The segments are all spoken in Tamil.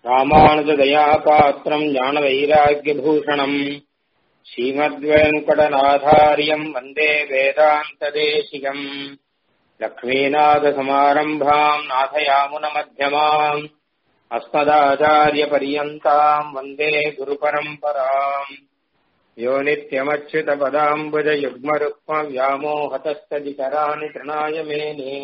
ராமானுஜதயாபாத்திரம் ஞானவைராக்கியபூஷணம் ஸ்ரீமத்வேங்கடநாதாரியம் வந்தே வேதாந்ததேசிகம் லக்ஷ்மீநாதசமாரம்பாம் நாதயாமுனமத்தியமாம் अस्मदाचार्यपर्यन्ताम् वन्दे गुरुपरम्पराम् यो नित्यमच्युतपदाम्बुजयुग्मरुक्मव्यामोहतस्तदितराणि तृणाय मेने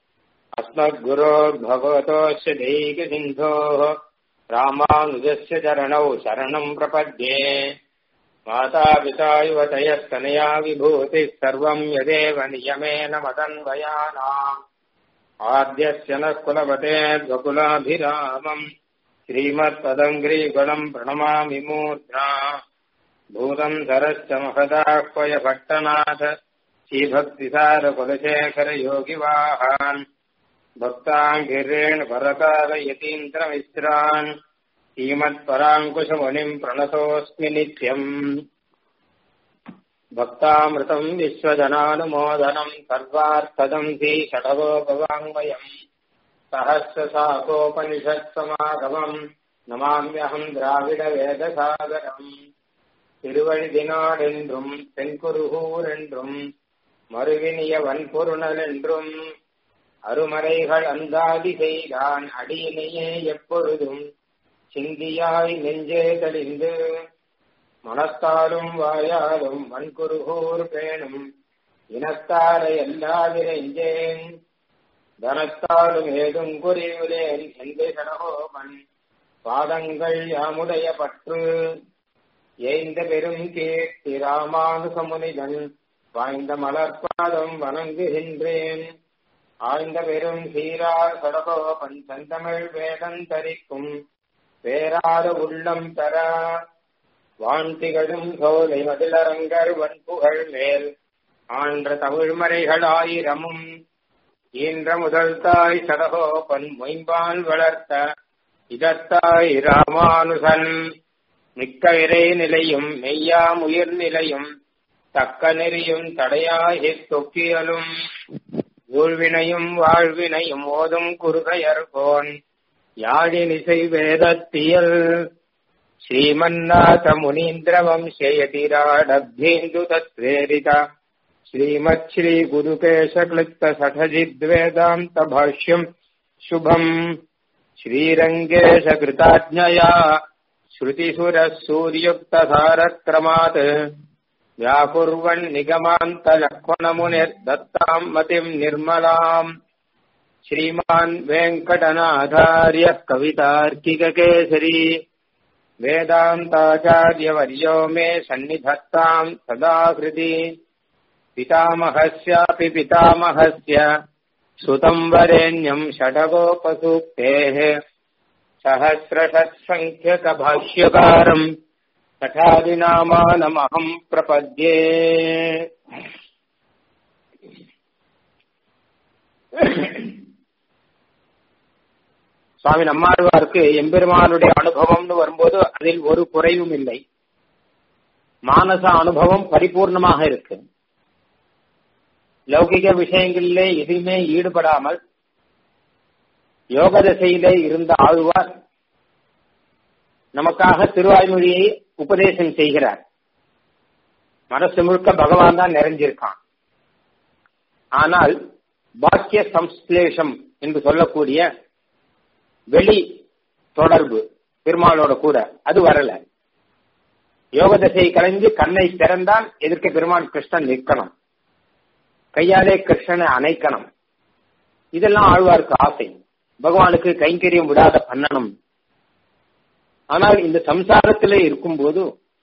अस्मद्गुरोर्भगवतोऽस्य दैकसिन्धोः रामानुजस्य चरणौ शरणम् प्रपद्ये मातापिता युवतयस्तनया विभूतिः सर्वम् यदेव नियमेन मदन्वयानाम् आद्यस्य नः कुलपते द्वकुलाभिरामम् श्रीमत्पदङ्ग्रीगुणम् प्रणमामि मूर्ध्ना भूतम् सरश्च महदाह्वय भट्टनाथ श्रीभक्तिसारकुलशेखरयोगिवाहान् भक्ताङ्गिरेण भरतारयतीन्द्रमिश्रान् श्रीमत्पराङ्कुशमुनिम् प्रणतोऽस्मि नित्यम् भक्तामृतम् विश्वजनानुमोदनम् सर्वार्थदम् षडगोपवाङ्मयम् सहस्रशाकोपनिषत्समागमम् नमाम्यहम् द्राविडवेदसागरम् திருவழிதினாடென்றும் தென்குருகூரென்றும் மறுவினிய வன்பொருணலென்றும் அருமறைகள் அந்தாதி செய்தான் அடியினையே எப்பொழுதும் சிந்தியாய் நெஞ்சே தெளிந்து மனத்தாலும் வாயாலும் வன்குருகூர் பேணும் இனத்தாரை எல்லாதிரைஞ்சேன் தனத்தாலும் ஏதும் குறிவிலேன் எந்த சடகோமன் பாதங்கள் யாமுடைய பற்று ஏய்ந்த பெரும் கீர்த்தி ராமானுசமுனிதன் வாய்ந்த மலர்பாதம் வணங்குகின்றேன் ஆய்ந்த பெரும் சீரார் சடகோபன் செந்தமிழ் வேதம் தரிக்கும் பேராத உள்ளம் பெற வான்திகழும் சோலை மதிலரங்கர் வன்புகழ் மேல் ஆன்ற தமிழ்மறைகள் ஆயிரமும் ஈன்ற முதல் தாய் சடகோபன் மொயம்பால் வளர்த்த இதத்தாய் ராமானுசன் மிக்க இறை நிலையும் மெய்யாம் உயிர் நிலையும் தக்க நெறியும் தடையாகி தொக்கியலும் ஊழ்வினையும் வாழ்வினையும் ஓதும் குறுகையர்கோன் யாழினிசை வேதத்தியல் श्रीमन्नाथ मुनीन्द्रवंशयतिराडभ्येन्दु तत्प्रेरित श्रीमच्छ्री गुरुकेशक्लिप्तसठजिद्वेदान्तभाष्यम् शुभम् श्रीरङ्गेशकृताज्ञया श्रुतिसुरः सूर्युक्तधारक्रमात् व्याकुर्वन् निगमान्तलक्ष्मणमुनिर्दत्ताम् मतिम् निर्मलाम् श्रीमान् वेङ्कटनाथार्यः कवितार्किककेसरी वेदान्ताचार्यवर्यो मे सन्निधत्ताम् सदा हृदि पितामहस्यापि पितामहस्य सुतम् वरेण्यम् षडगोपसूक्तेः सहस्रषत्सङ्ख्यकभाष्यकारम् तथादिनामानमहम् प्रपद्ये சுவாமி நம்மாழ்வாருக்கு எம்பெருமானுடைய அனுபவம்னு வரும்போது அதில் ஒரு குறைவும் இல்லை மானச அனுபவம் பரிபூர்ணமாக இருக்கு லௌகிக விஷயங்களிலே எதுவுமே ஈடுபடாமல் யோக திசையிலே இருந்த ஆழ்வார் நமக்காக திருவாய்மொழியை உபதேசம் செய்கிறார் மனசு முழுக்க பகவான் தான் நிறைஞ்சிருக்கான் ஆனால் பாக்கிய சம்ஸ்லேஷம் என்று சொல்லக்கூடிய வெளி தொடர்பு பெருமாளோட கூட அது வரல யோக தசையை கலைஞ்சு கண்ணை திறந்தான் எதிர்க்க பெருமான் கிருஷ்ணன் நிற்கணும் கையாலே கிருஷ்ணனை அணைக்கணும் இதெல்லாம் ஆழ்வாருக்கு ஆசை பகவானுக்கு கைங்கரியம் விடாத பண்ணணும் ஆனால் இந்த சம்சாரத்திலே இருக்கும்போது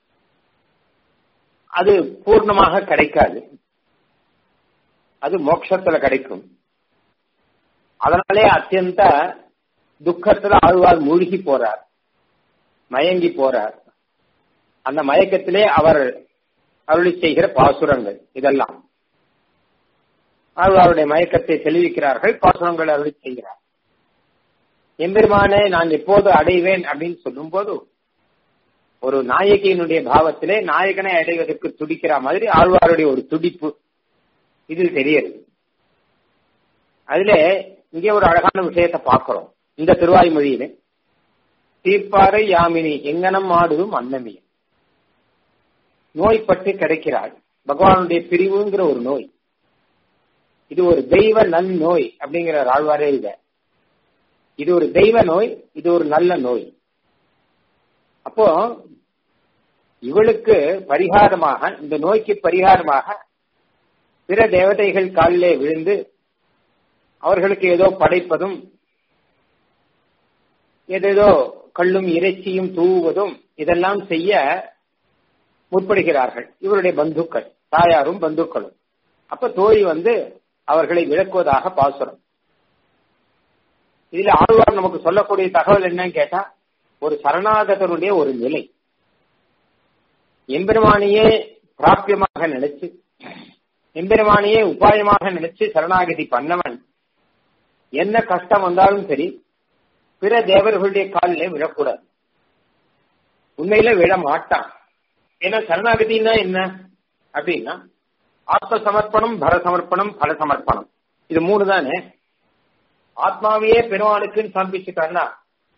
அது பூர்ணமாக கிடைக்காது அது மோட்சத்துல கிடைக்கும் அதனாலே அத்தியந்த துக்கத்துல ஆழ்வார் மூழ்கி போறார் மயங்கி போறார் அந்த மயக்கத்திலே அவர் அருளி செய்கிற பாசுரங்கள் இதெல்லாம் ஆழ்வாருடைய மயக்கத்தை தெளிவிக்கிறார்கள் பாசுரங்கள் அருளி செய்கிறார் எம்பெருமானே நான் எப்போது அடைவேன் அப்படின்னு சொல்லும் போது ஒரு நாயகியினுடைய பாவத்திலே நாயகனை அடைவதற்கு துடிக்கிற மாதிரி ஆழ்வாருடைய ஒரு துடிப்பு இதில் தெரியுது அதுல இங்கே ஒரு அழகான விஷயத்தை பார்க்கிறோம் இந்த திருவாய்மொழியில தீர்ப்பாறை யாமினி எங்கனம் ஆடுதும் அன்னமியம் நோய்பட்டு கிடைக்கிறாள் பகவானுடைய பிரிவுங்கிற ஒரு நோய் இது ஒரு தெய்வ நல் நோய் அப்படிங்கிற ஆழ்வாரே இத இது ஒரு தெய்வ நோய் இது ஒரு நல்ல நோய் அப்போ இவளுக்கு பரிகாரமாக இந்த நோய்க்கு பரிகாரமாக பிற தேவதைகள் காலிலே விழுந்து அவர்களுக்கு ஏதோ படைப்பதும் ஏதேதோ கள்ளும் இறைச்சியும் தூவுவதும் இதெல்லாம் செய்ய முற்படுகிறார்கள் இவருடைய பந்துக்கள் தாயாரும் பந்துக்களும் அப்ப தோழி வந்து அவர்களை விளக்குவதாக பாசுரம் இதுல ஆழ்வார் நமக்கு சொல்லக்கூடிய தகவல் என்னன்னு கேட்டா ஒரு சரணாகதனுடைய ஒரு நிலை எம்பெருமானியே பிராபியமாக நினைச்சு எம்பெருமானியே உபாயமாக நினைச்சு சரணாகதி பண்ணவன் என்ன கஷ்டம் வந்தாலும் சரி பிற தேவர்களுடைய காலிலே விழக்கூடாது உண்மையில விழ மாட்டான் ஏன்னா சரணாகதினா என்ன அப்படின்னா ஆத்ம சமர்ப்பணம் பர சமர்ப்பணம் பல சமர்ப்பணம் இது மூணு தானே ஆத்மாவையே பெருமாளுக்குன்னு சமர்ப்பிச்சுட்டான்னா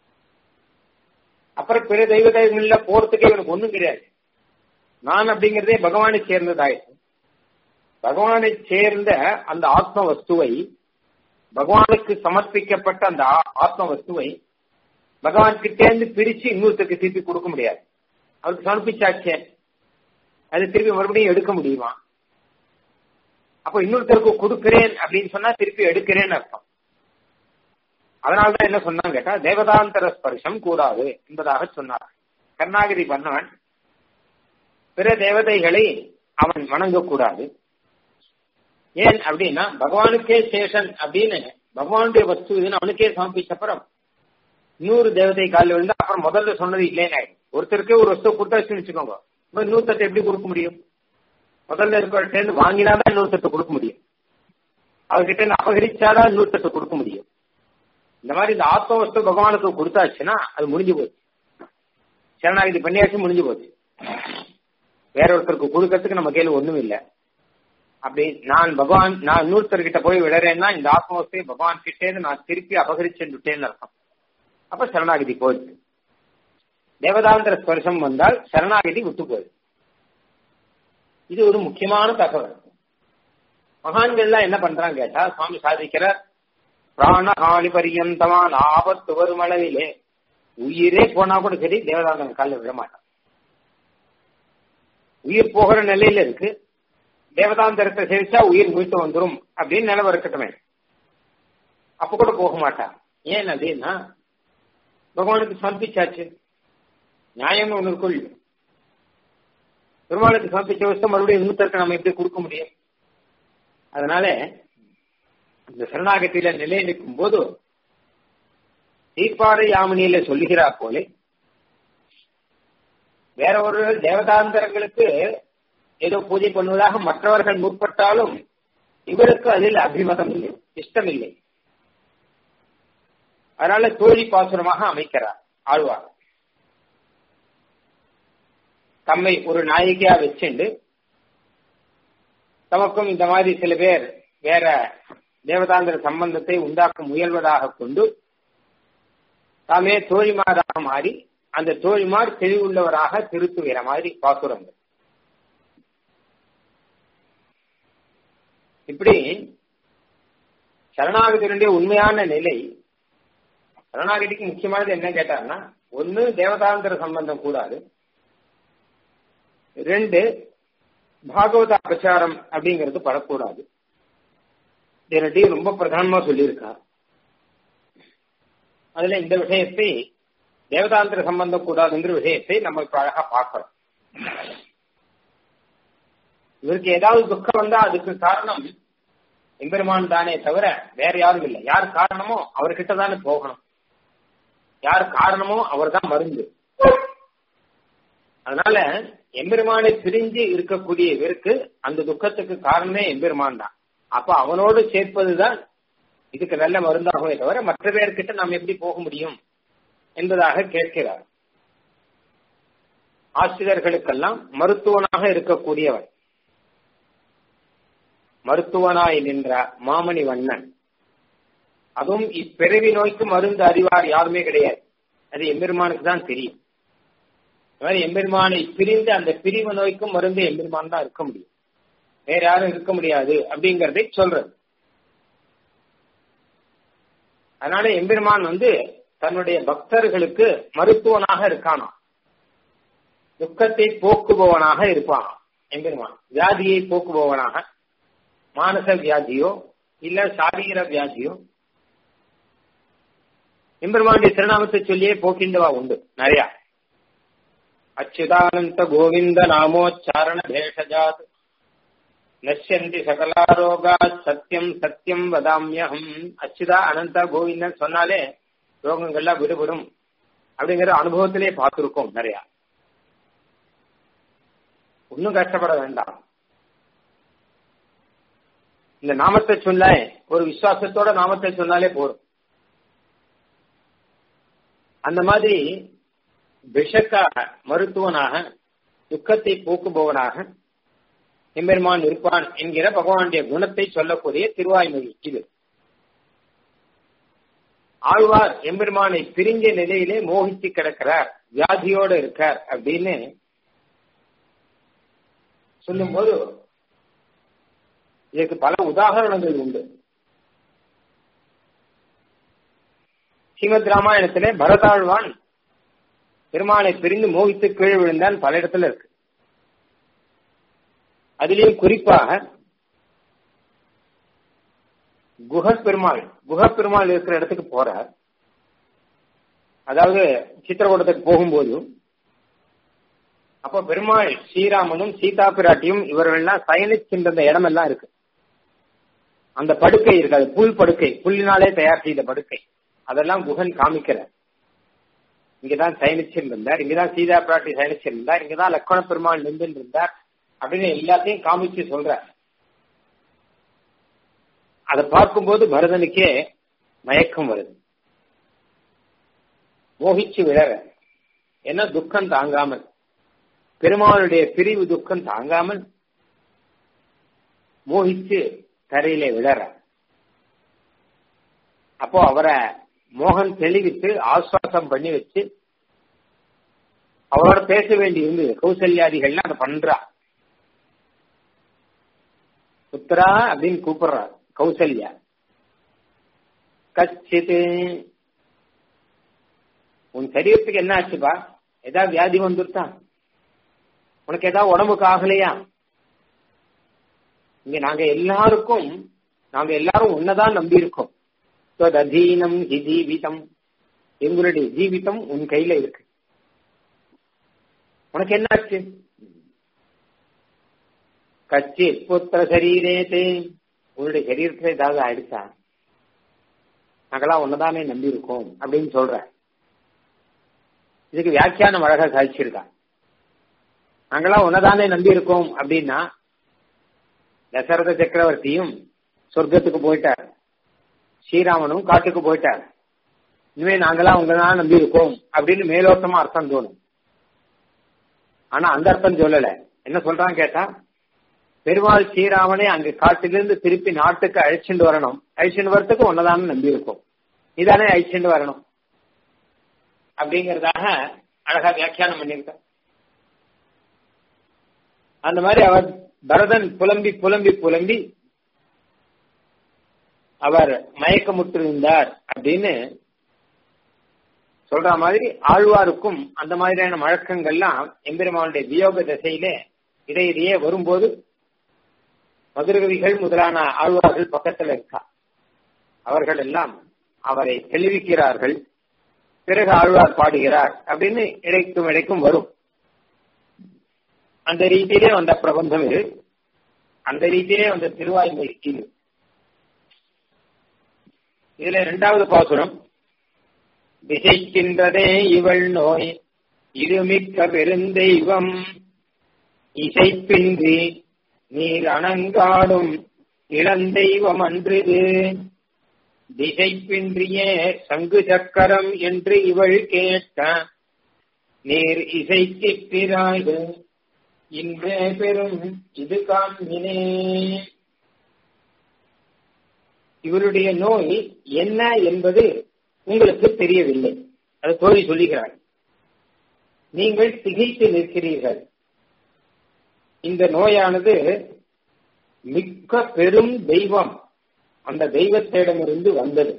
அப்புறம் பிற தெய்வங்கள்ல போறதுக்கே இவனுக்கு ஒண்ணும் கிடையாது நான் அப்படிங்கறதே பகவானை சேர்ந்ததாயிடுச்சு பகவானை சேர்ந்த அந்த ஆத்ம வஸ்துவை பகவானுக்கு சமர்ப்பிக்கப்பட்ட அந்த ஆத்ம வஸ்துவை பகவான் கிட்டேருந்து பிரிச்சு இன்னொருத்தருக்கு திருப்பி கொடுக்க முடியாது அவருக்கு சமர்ப்பிச்சாச்சே அது திருப்பி மறுபடியும் எடுக்க முடியுமா அப்ப இன்னொருத்தருக்கு கொடுக்கிறேன் அப்படின்னு சொன்னா திருப்பி எடுக்கிறேன்னு அர்த்தம் அதனாலதான் என்ன சொன்னாங்க கேட்டா தேவதாந்தர ஸ்பர்ஷம் கூடாது என்பதாக சொன்னார் கர்நாகதி பண்ணவன் பிற தேவதைகளை அவன் வணங்கக்கூடாது ஏன் அப்படின்னா பகவானுக்கே சேஷன் அப்படின்னு பகவானுடைய வஸ்து இதுன்னு அவனுக்கே சமர்ப்பிச்சப்புறம் நூறு தேவதை காலில் விழுந்தா அப்புறம் முதல்ல சொன்னது இல்லைன்னு ஒருத்தருக்கே ஒரு வஸ்து கொடுத்தாச்சுன்னு வச்சுக்கோங்க இன்னொருத்தத்தை எப்படி கொடுக்க முடியும் முதல்ல இருக்கிற வாங்கினாதான் இன்னொருத்தத்தை கொடுக்க முடியும் அவர்கிட்ட இருந்து அபகரிச்சாதான் இன்னொருத்தத்தை கொடுக்க முடியும் இந்த மாதிரி இந்த ஆத்ம வஸ்து பகவானுக்கு கொடுத்தாச்சுன்னா அது முடிஞ்சு போச்சு சரணாகதி பண்ணியாச்சு முடிஞ்சு போச்சு வேற ஒருத்தருக்கு கொடுக்கறதுக்கு நம்ம கையில ஒண்ணும் இல்லை அப்படி நான் பகவான் நான் இன்னொருத்தர்கிட்ட போய் விடுறேன்னா இந்த ஆத்மவஸ்தையை பகவான் கிட்டே நான் திருப்பி அபகரிச்சுட்டேன்னு அர்த்தம் அப்ப சரணாகதி போயிடுது தேவதாந்திர ஸ்பர்சம் வந்தால் சரணாகதி விட்டு போயிடுது இது ஒரு முக்கியமான தகவல் மகான்கள்லாம் என்ன பண்றாங்க கேட்டா சுவாமி சாதிக்கிறார் பிராணஹானி பரியந்தமான ஆபத்து வரும் அளவிலே உயிரே போனா கூட சரி தேவதாந்தன் காலில் விட மாட்டான் உயிர் போகிற நிலையில இருக்கு தேவதாந்தரத்தை சேவிச்சா உயிர் மீட்டு வந்துரும் அப்படின்னு நிலவ இருக்கட்டுமே அப்ப கூட போக மாட்டான் ஏன் அப்படின்னா பகவானுக்கு சமர்ப்பிச்சாச்சு நியாயம்னு ஒண்ணு இருக்குள் பெருமாளுக்கு சமர்ப்பிச்ச வருஷம் மறுபடியும் இன்னொருத்தருக்கு நம்ம எப்படி கொடுக்க முடியும் அதனால இந்த சரணாகத்தில நிலை நிற்கும் போது தீர்ப்பாறை யாமினியில சொல்லுகிறார் போலே வேற ஒரு தேவதாந்தரங்களுக்கு ஏதோ பூஜை பண்ணுவதாக மற்றவர்கள் முற்பட்டாலும் இவருக்கு அதில் அபிமதம் இல்லை இஷ்டம் இல்லை அதனால தோழி பாசுரமாக அமைக்கிறார் ஆழ்வார் தம்மை ஒரு நாயகியா வச்சுண்டு தமக்கும் இந்த மாதிரி சில பேர் வேற தேவதாந்திர சம்பந்தத்தை உண்டாக்க முயல்வதாக கொண்டு தாமே தோழிமாராக மாறி அந்த தோழிமார் தெளிவுள்ளவராக திருத்துகிற மாதிரி பாசுரங்கள் இப்படி சரணாகதியினுடைய உண்மையான நிலை சரணாகதிக்கு முக்கியமானது என்ன கேட்டார்னா ஒன்னு தேவதாந்திர சம்பந்தம் கூடாது ரெண்டு பாகவத அபச்சாரம் அப்படிங்கிறது படக்கூடாது இதனட்டையும் ரொம்ப பிரதானமா சொல்லியிருக்கா அதுல இந்த விஷயத்தை தேவதாந்திர சம்பந்தம் கூடாதுங்கிற விஷயத்தை நம்ம இப்ப அழகா பார்க்கிறோம் இவருக்கு ஏதாவது துக்கம் வந்தா அதுக்கு காரணம் எம்பெருமான் தானே தவிர வேற யாரும் இல்லை யார் காரணமோ அவர்கிட்ட தானே போகணும் யார் காரணமோ அவர் தான் மருந்து அதனால எம்பெருமானை பிரிஞ்சு இருக்கக்கூடிய இவருக்கு அந்த துக்கத்துக்கு காரணமே எம்பெருமான் தான் அப்ப அவனோடு சேர்ப்பதுதான் இதுக்கு நல்ல மருந்தாகவே தவிர மற்ற பேர்கிட்ட நாம் எப்படி போக முடியும் என்பதாக கேட்கிறார் ஆசிரியர்களுக்கெல்லாம் மருத்துவனாக இருக்கக்கூடியவர் மருத்துவனாய் நின்ற மாமணி வண்ணன் அதுவும் இப்பிறவி நோய்க்கு மருந்து அறிவார் யாருமே கிடையாது அது எம்பெருமானுக்கு தான் தெரியும் இந்த மாதிரி எம்பெருமானை பிரிந்து அந்த பிரிவு நோய்க்கும் மருந்து எம்பெருமான் தான் இருக்க முடியும் வேற யாரும் இருக்க முடியாது அப்படிங்கறதை சொல்றது அதனால எம்பெருமான் வந்து தன்னுடைய பக்தர்களுக்கு மருத்துவனாக இருக்கானாம் துக்கத்தை போக்குபவனாக இருப்பான் எம்பெருமான் வியாதியை போக்குபவனாக மானச வியாதியோ இல்ல சாரீர வியாதியோ எம்பெருமானுடைய திருநாமத்தை சொல்லியே போக்கின்றவா உண்டு நிறைய அச்சுதானந்த கோவிந்த நாமோச்சாரண பேஷஜாத் நஷ்யந்தி சகலாரோகா சத்தியம் சத்தியம் வதாமியகம் அச்சுதா அனந்தா கோவிந்தன் சொன்னாலே ரோகங்கள்லாம் விடுபடும் அப்படிங்கிற அனுபவத்திலே பார்த்திருக்கோம் நிறைய ஒன்னும் கஷ்டப்பட வேண்டாம் இந்த நாமத்தை சொல்ல ஒரு விசுவாசத்தோட நாமத்தை சொன்னாலே போதும் அந்த மாதிரி விஷக்காக மருத்துவனாக துக்கத்தை போக்குபவனாக எம்பெருமான் இருப்பான் என்கிற பகவானுடைய குணத்தை சொல்லக்கூடிய திருவாய்மொழி இது ஆழ்வார் எம்பெருமானை பிரிஞ்ச நிலையிலே மோகித்து கிடக்கிறார் வியாதியோடு இருக்கார் அப்படின்னு சொல்லும்போது இதற்கு பல உதாகரணங்கள் உண்டு ஸ்ரீமத் ராமாயணத்திலே பரதாழ்வான் பெருமானை பிரிந்து மோகித்து கீழே விழுந்தான் பல இடத்துல இருக்கு அதிலேயும் குறிப்பாக குஹப் பெருமாள் குஹப் பெருமாள் இருக்கிற இடத்துக்கு போறார் அதாவது சித்திரகூடத்துக்கு போகும்போது அப்ப பெருமாள் ஸ்ரீராமனும் சீதா பிராட்டியும் இவர்கள்லாம் பயணிக்கின்ற இடம் எல்லாம் இருக்கு அந்த படுக்கை இருக்கு அது புல் படுக்கை புல்லினாலே தயார் செய்த படுக்கை அதெல்லாம் குகன் காமிக்கிறார் இங்கதான் சயனிச்சிருந்தார் இங்கதான் சீதா பிராட்டி சயனிச்சிருந்தார் இங்கதான் லக்ஷ்மண பெருமாள் நின்று இருந்தார் அப்படின்னு எல்லாத்தையும் காமிச்சு சொல்றார் அதை பார்க்கும்போது பரதனுக்கே மயக்கம் வருது மோகிச்சு விழற என்ன துக்கம் தாங்காமல் பெருமாளுடைய பிரிவு துக்கம் தாங்காமல் மோகிச்சு தரையில விழற அப்போ அவரை மோகன் தெளிவித்து ஆஸ்வாசம் பண்ணி வச்சு அவரோட பேச வேண்டி இருந்தது கௌசல்யாதிகள்லாம் அதை பண்றா புத்திரா அப்படின்னு கூப்பிடுறா கௌசல்யா கச்சித்து உன் சரீரத்துக்கு என்ன ஆச்சுப்பா ஏதாவது வியாதி வந்துருத்தா உனக்கு ஏதாவது உடம்புக்கு ஆகலையா இங்க நாங்க எல்லாருக்கும் நாங்க எல்லாரும் உன்னதான் நம்பி இருக்கோம் அதீனம் ஹி ஜீவிதம் எங்களுடைய ஜீவிதம் உன் கையில இருக்கு உனக்கு என்னாச்சு கச்சி புத்திர சரீரேதே உன்னுடைய சரீரத்துல ஏதாவது ஆயிடுச்சா நாங்களாம் ஒன்னதானே நம்பி இருக்கோம் அப்படின்னு சொல்ற இதுக்கு வியாக்கியானம் அழகா சாதிச்சிருக்கா நாங்களாம் உன்னதானே நம்பி இருக்கோம் அப்படின்னா தசரத சக்கரவர்த்தியும் சொர்க்கத்துக்கு போயிட்டார் ஸ்ரீராமனும் காட்டுக்கு போயிட்டார் இனிமே நாங்களாம் உங்கதான் நம்பி இருக்கோம் அப்படின்னு மேலோட்டமா அர்த்தம் தோணும் ஆனா அந்த அர்த்தம் சொல்லல என்ன சொல்றான் கேட்டா பெருமாள் ஸ்ரீராமனை அங்க காட்டிலிருந்து திருப்பி நாட்டுக்கு அழைச்சிட்டு வரணும் அழைச்சிட்டு வரத்துக்கு ஒன்னதான நம்பி இருக்கும் இதானே அழைச்சிட்டு வரணும் அப்படிங்கறதாக அழகா வியாக்கியானம் பண்ணியிருக்க அந்த மாதிரி அவர் பரதன் புலம்பி புலம்பி புலம்பி அவர் மயக்கமுற்றிருந்தார் அப்படின்னு சொல்ற மாதிரி ஆழ்வாருக்கும் அந்த மாதிரியான வழக்கங்கள்லாம் எம்பெருமானுடைய வியோக திசையிலே இடையிடையே வரும்போது மதுரகவிகள் முதலான ஆழ்வார்கள் பக்கத்தில் இருக்கா அவர்கள் எல்லாம் அவரை தெளிவிக்கிறார்கள் பிறகு ஆழ்வார் பாடுகிறார் அப்படின்னு இடைக்கும் இடைக்கும் வரும் அந்த ரீதியிலே வந்த பிரபந்தம் இது அந்த ரீதியிலே வந்த திருவாய்மொழி இது இதுல இரண்டாவது பாசுரம் திசைக்கின்றதே இவள் நோய் இருமிக்க பெருந்தெய்வம் இசைப்பின்றி நீர் அணங்காடும் இளந்தெய்வம் அன்றிது திசைப்பின்றியே சங்கு சக்கரம் என்று இவள் கேட்ட நீர் இசைத்திராது இன்றே பெரும் இது காண்பினே இவருடைய நோய் என்ன என்பது உங்களுக்கு தெரியவில்லை அது தோழி சொல்லுகிறார் நீங்கள் திகைத்து நிற்கிறீர்கள் இந்த நோயானது மிக்க பெரும் தெய்வம் அந்த தெய்வத்திடமிருந்து வந்தது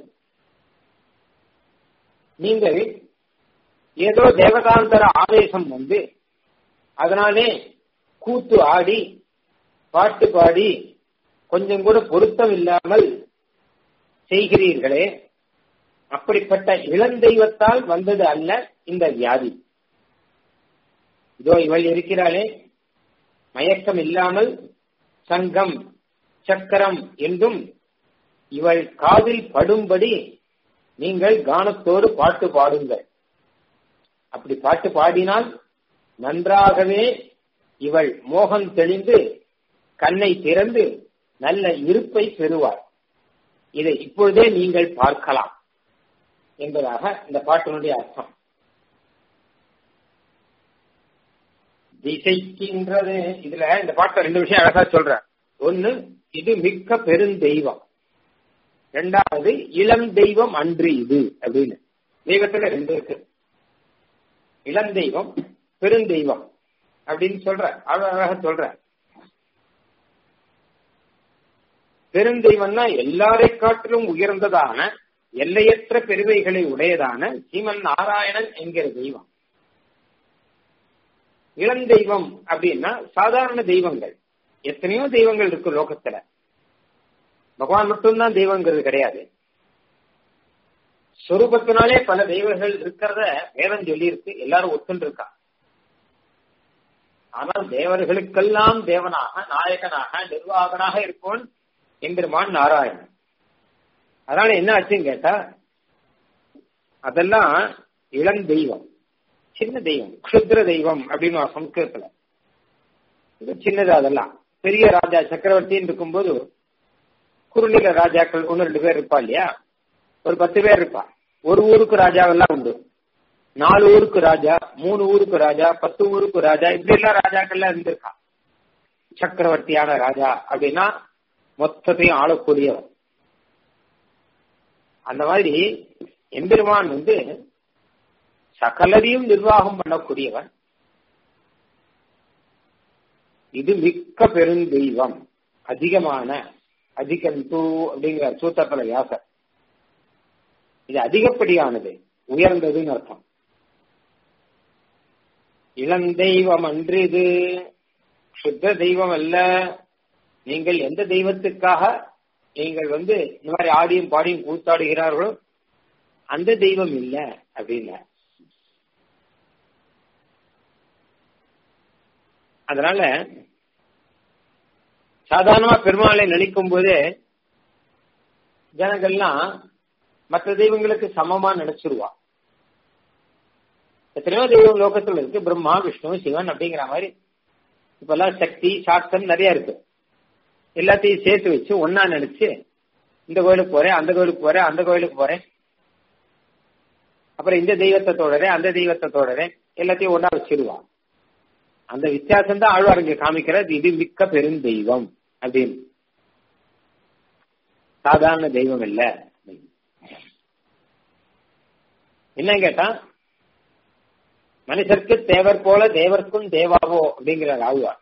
நீங்கள் ஏதோ தேவதாந்தர ஆவேசம் வந்து அதனாலே கூத்து ஆடி பாட்டு பாடி கொஞ்சம் கூட பொருத்தம் இல்லாமல் செய்கிறீர்களே அப்படிப்பட்ட இளந்தெய்வத்தால் வந்தது அல்ல இந்த வியாதி இதோ இவள் இருக்கிறாளே மயக்கம் இல்லாமல் சங்கம் சக்கரம் என்றும் இவள் காதில் படும்படி நீங்கள் கானத்தோடு பாட்டு பாடுங்கள் அப்படி பாட்டு பாடினால் நன்றாகவே இவள் மோகம் தெளிந்து கண்ணை திறந்து நல்ல இருப்பை பெறுவார் இதை இப்பொழுதே நீங்கள் பார்க்கலாம் என்பதாக இந்த பாட்டினுடைய அர்த்தம் திசைக்கின்றது இதுல இந்த பாட்டை ரெண்டு விஷயம் அழகா சொல்ற ஒன்னு இது மிக்க பெருந்தெய்வம் ரெண்டாவது இளம் தெய்வம் அன்று இது அப்படின்னு தெய்வத்துல ரெண்டு இருக்கு இளம் தெய்வம் பெருந்தெய்வம் அப்படின்னு சொல்ற அழகாக சொல்ற பெருந்தெய்வம்னா எல்லாரை காட்டிலும் உயர்ந்ததான எல்லையற்ற பெருமைகளை உடையதான சீமன் நாராயணன் என்கிற தெய்வம் இளந்தெய்வம் அப்படின்னா சாதாரண தெய்வங்கள் எத்தனையோ தெய்வங்கள் இருக்கு லோகத்துல பகவான் மட்டும்தான் தெய்வங்கிறது கிடையாது சொரூபத்தினாலே பல தெய்வங்கள் இருக்கிறத வேதம் சொல்லி இருக்கு எல்லாரும் ஒத்துன்னு இருக்கா ஆனால் தேவர்களுக்கெல்லாம் தேவனாக நாயகனாக நிர்வாகனாக இருப்பவன் எம்பெருமான் நாராயணன் அதனால என்ன ஆச்சுன்னு கேட்டா அதெல்லாம் இளம் தெய்வம் சின்ன தெய்வம் க்ஷுத்ர தெய்வம் அப்படின்னு சம்ஸ்கிருதத்துல இது சின்னது அதெல்லாம் பெரிய ராஜா சக்கரவர்த்தின்னு இருக்கும்போது குறுநில ராஜாக்கள் ஒன்னு ரெண்டு பேர் இருப்பா இல்லையா ஒரு பத்து பேர் இருப்பா ஒரு ஊருக்கு ராஜாவெல்லாம் உண்டு நாலு ஊருக்கு ராஜா மூணு ஊருக்கு ராஜா பத்து ஊருக்கு ராஜா இப்படி எல்லாம் ராஜாக்கள்லாம் இருந்திருக்கா சக்கரவர்த்தியான ராஜா அப்படின்னா மொத்தத்தையும் ஆளக்கூடியவன் அந்த மாதிரி எம்பெருமான் வந்து சகலரையும் நிர்வாகம் பண்ணக்கூடியவன் இது மிக்க பெருந்தெய்வம் அதிகமான அதிகந்து அப்படிங்கிற சூத்திரத்துல வியாசர் இது அதிகப்படியானது உயர்ந்ததுன்னு அர்த்தம் இளந்தெய்வம் அன்று இது சுத்த தெய்வம் அல்ல நீங்கள் எந்த தெய்வத்துக்காக நீங்கள் வந்து இந்த மாதிரி ஆடியும் பாடியும் கூத்தாடுகிறார்களோ அந்த தெய்வம் இல்ல அப்படின்ன அதனால சாதாரணமா பெருமாளை நினைக்கும் போதே ஜனங்கள்லாம் மற்ற தெய்வங்களுக்கு சமமா நினைச்சிருவா எத்தனையோ தெய்வம் லோகத்துல இருக்கு பிரம்மா விஷ்ணு சிவன் அப்படிங்கிற மாதிரி இப்பெல்லாம் சக்தி சாஸ்திரம் நிறைய இருக்கு எல்லாத்தையும் சேர்த்து வச்சு ஒன்னா நினைச்சு இந்த கோயிலுக்கு போறேன் அந்த கோயிலுக்கு போறேன் அந்த கோயிலுக்கு போறேன் அப்புறம் இந்த தெய்வத்தை தோழறேன் அந்த தெய்வத்தை தோழறேன் எல்லாத்தையும் ஒன்னா வச்சிருவான் அந்த வித்தியாசம் தான் ஆழ்வார் இங்க காமிக்கிறது இது மிக்க பெருந்தெய்வம் அப்படின்னு சாதாரண தெய்வம் இல்ல என்ன கேட்டா மனுஷருக்கு தேவர் போல தேவர்க்கும் தேவாவோ அப்படிங்கிறார் ஆழ்வார்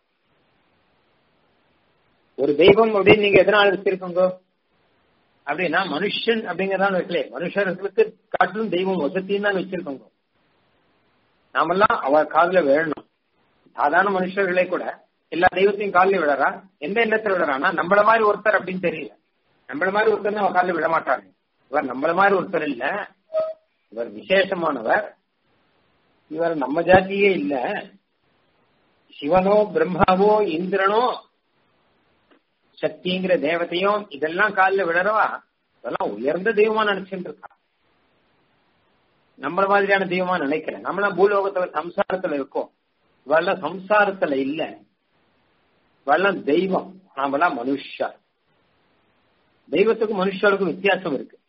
ஒரு தெய்வம் அப்படின்னு நீங்க எதனால வச்சிருக்கோங்க அப்படின்னா மனுஷன் அப்படிங்கறதான் வைக்கல மனுஷர்களுக்கு காட்டிலும் தெய்வம் வசத்தியும் தான் வச்சிருக்கோங்க நாமெல்லாம் அவர் காதுல விழணும் சாதாரண மனுஷர்களே கூட எல்லா தெய்வத்தையும் காலில் விழறா எந்த எண்ணத்துல விழறான்னா நம்மள மாதிரி ஒருத்தர் அப்படின்னு தெரியல நம்மள மாதிரி ஒருத்தர் அவன் காலில் விழ மாட்டாங்க இவர் நம்மள மாதிரி ஒருத்தர் இல்ல இவர் விசேஷமானவர் இவர் நம்ம ஜாத்தியே இல்ல சிவனோ பிரம்மாவோ இந்திரனோ சக்திங்கிற தேவதையும் இதெல்லாம் காலில் விழறவா இதெல்லாம் உயர்ந்த தெய்வமா நினைச்சுட்டு இருக்கா நம்மள மாதிரியான தெய்வமா நினைக்கல நம்மளாம் பூலோகத்துல சம்சாரத்துல இருக்கோம் இவெல்லாம் சம்சாரத்துல இல்ல இவெல்லாம் தெய்வம் நாமெல்லாம் மனுஷா தெய்வத்துக்கும் மனுஷருக்கும் வித்தியாசம் இருக்கு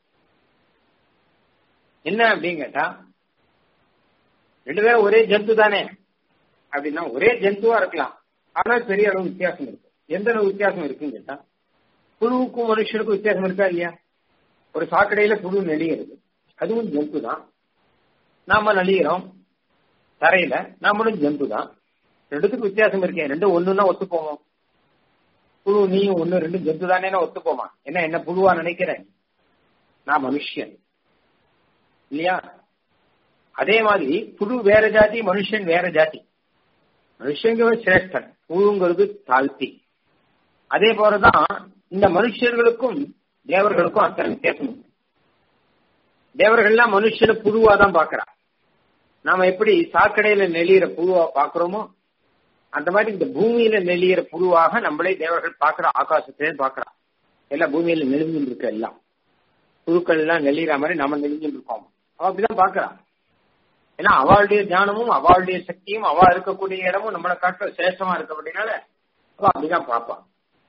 என்ன அப்படின்னு கேட்டா ரெண்டு பேரும் ஒரே ஜந்து தானே அப்படின்னா ஒரே ஜந்துவா இருக்கலாம் ஆனால் பெரிய அளவு வித்தியாசம் இருக்கு எந்த அளவு வித்தியாசம் இருக்குன்னு கேட்டா புழுவுக்கும் மனுஷனுக்கும் வித்தியாசம் இருக்கா இல்லையா ஒரு சாக்கடையில புழு நெடிகிறது அதுவும் ஜந்து தான் நாம நலிகிறோம் தரையில நாமளும் ஜந்து தான் ரெண்டுத்துக்கும் வித்தியாசம் இருக்கேன் ரெண்டும் ஒண்ணுன்னா ஒத்து போவோம் புழு நீயும் ஒண்ணு ரெண்டும் ஜந்து தானே ஒத்து போமா என்ன என்ன புழுவா நினைக்கிறேன் நான் மனுஷன் இல்லையா அதே மாதிரி புழு வேற ஜாதி மனுஷன் வேற ஜாதி மனுஷங்கிறது சிரேஷ்டன் புழுங்கிறது தாழ்த்தி அதே போலதான் இந்த மனுஷர்களுக்கும் தேவர்களுக்கும் அத்தனை வித்தியாசம் தேவர்கள்லாம் மனுஷனை புழுவா தான் பாக்குறான் நாம எப்படி சாக்கடையில நெளியிற புழுவா பாக்குறோமோ அந்த மாதிரி இந்த பூமியில நெளியிற புழுவாக நம்மளே தேவர்கள் பாக்குற ஆகாசத்திலே பாக்குறான் எல்லாம் பூமியில நெளிஞ்சுட்டு இருக்கு எல்லாம் புழுக்கள் எல்லாம் நெளிகிற மாதிரி நம்ம நெளிஞ்சுட்டு இருக்கோம் அவன் அப்படிதான் பாக்குறான் ஏன்னா அவளுடைய ஞானமும் அவளுடைய சக்தியும் அவ இருக்கக்கூடிய இடமும் நம்மளை காட்ட சிரேஷ்டமா இருக்க அப்படின்னால அவ அப்படிதான் பார்ப்பான்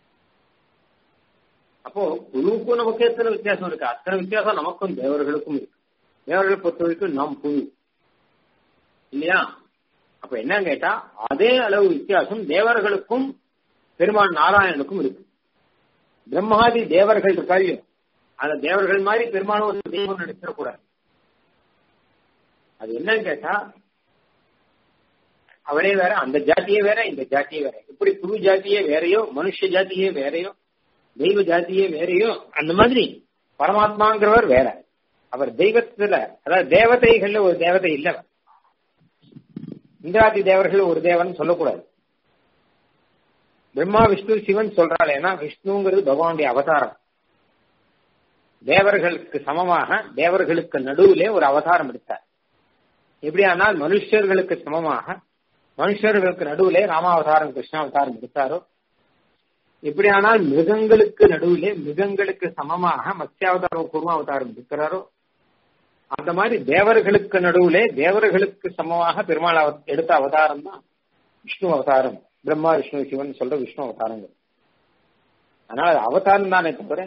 அப்போ புழுவுக்கும் நமக்கு எத்தனை வித்தியாசம் இருக்கு அத்தனை வித்தியாசம் நமக்கும் தேவர்களுக்கும் இருக்கு தேவர்களை பொறுத்த வரைக்கும் நாம் புழு இல்லையா அப்ப என்ன கேட்டா அதே அளவு வித்தியாசம் தேவர்களுக்கும் பெருமாள் நாராயணனுக்கும் இருக்கு பிரம்மாதி தேவர்கள் இருக்காரு அந்த தேவர்கள் மாதிரி பெருமாளும் ஒரு தெய்வம் நடிச்சிடக்கூடாது அது என்னன்னு கேட்டா அவரே வேற அந்த ஜாத்தியே வேற இந்த ஜாத்தியே வேற இப்படி புது ஜாத்தியே வேறையோ மனுஷ ஜாத்தியே வேறையோ தெய்வ ஜாத்தியே வேறையோ அந்த மாதிரி பரமாத்மாங்கிறவர் வேற அவர் தெய்வத்துல அதாவது தேவதைகள்ல ஒரு தேவதை இல்ல இந்திராதி தேவர்கள் ஒரு தேவன் சொல்லக்கூடாது பிரம்மா விஷ்ணு சிவன் சொல்றாள் ஏன்னா விஷ்ணுங்கிறது பகவானுடைய அவதாரம் தேவர்களுக்கு சமமாக தேவர்களுக்கு நடுவிலே ஒரு அவதாரம் எடுத்தார் எப்படியானால் மனுஷர்களுக்கு சமமாக மனுஷர்களுக்கு நடுவிலே ராமாவதாரம் கிருஷ்ணாவதாரம் எடுத்தாரோ எப்படியானால் மிருகங்களுக்கு நடுவிலே மிருகங்களுக்கு சமமாக மத்ஸ்யாவதாரம் குருமாவதாரம் இருக்கிறாரோ அந்த மாதிரி தேவர்களுக்கு நடுவிலே தேவர்களுக்கு சமமாக பெருமாள் எடுத்த அவதாரம் தான் விஷ்ணு அவதாரம் பிரம்மா விஷ்ணு சிவன் சொல்ற விஷ்ணு அவதாரங்கள் அதனால அது அவதாரம் தானே தவிர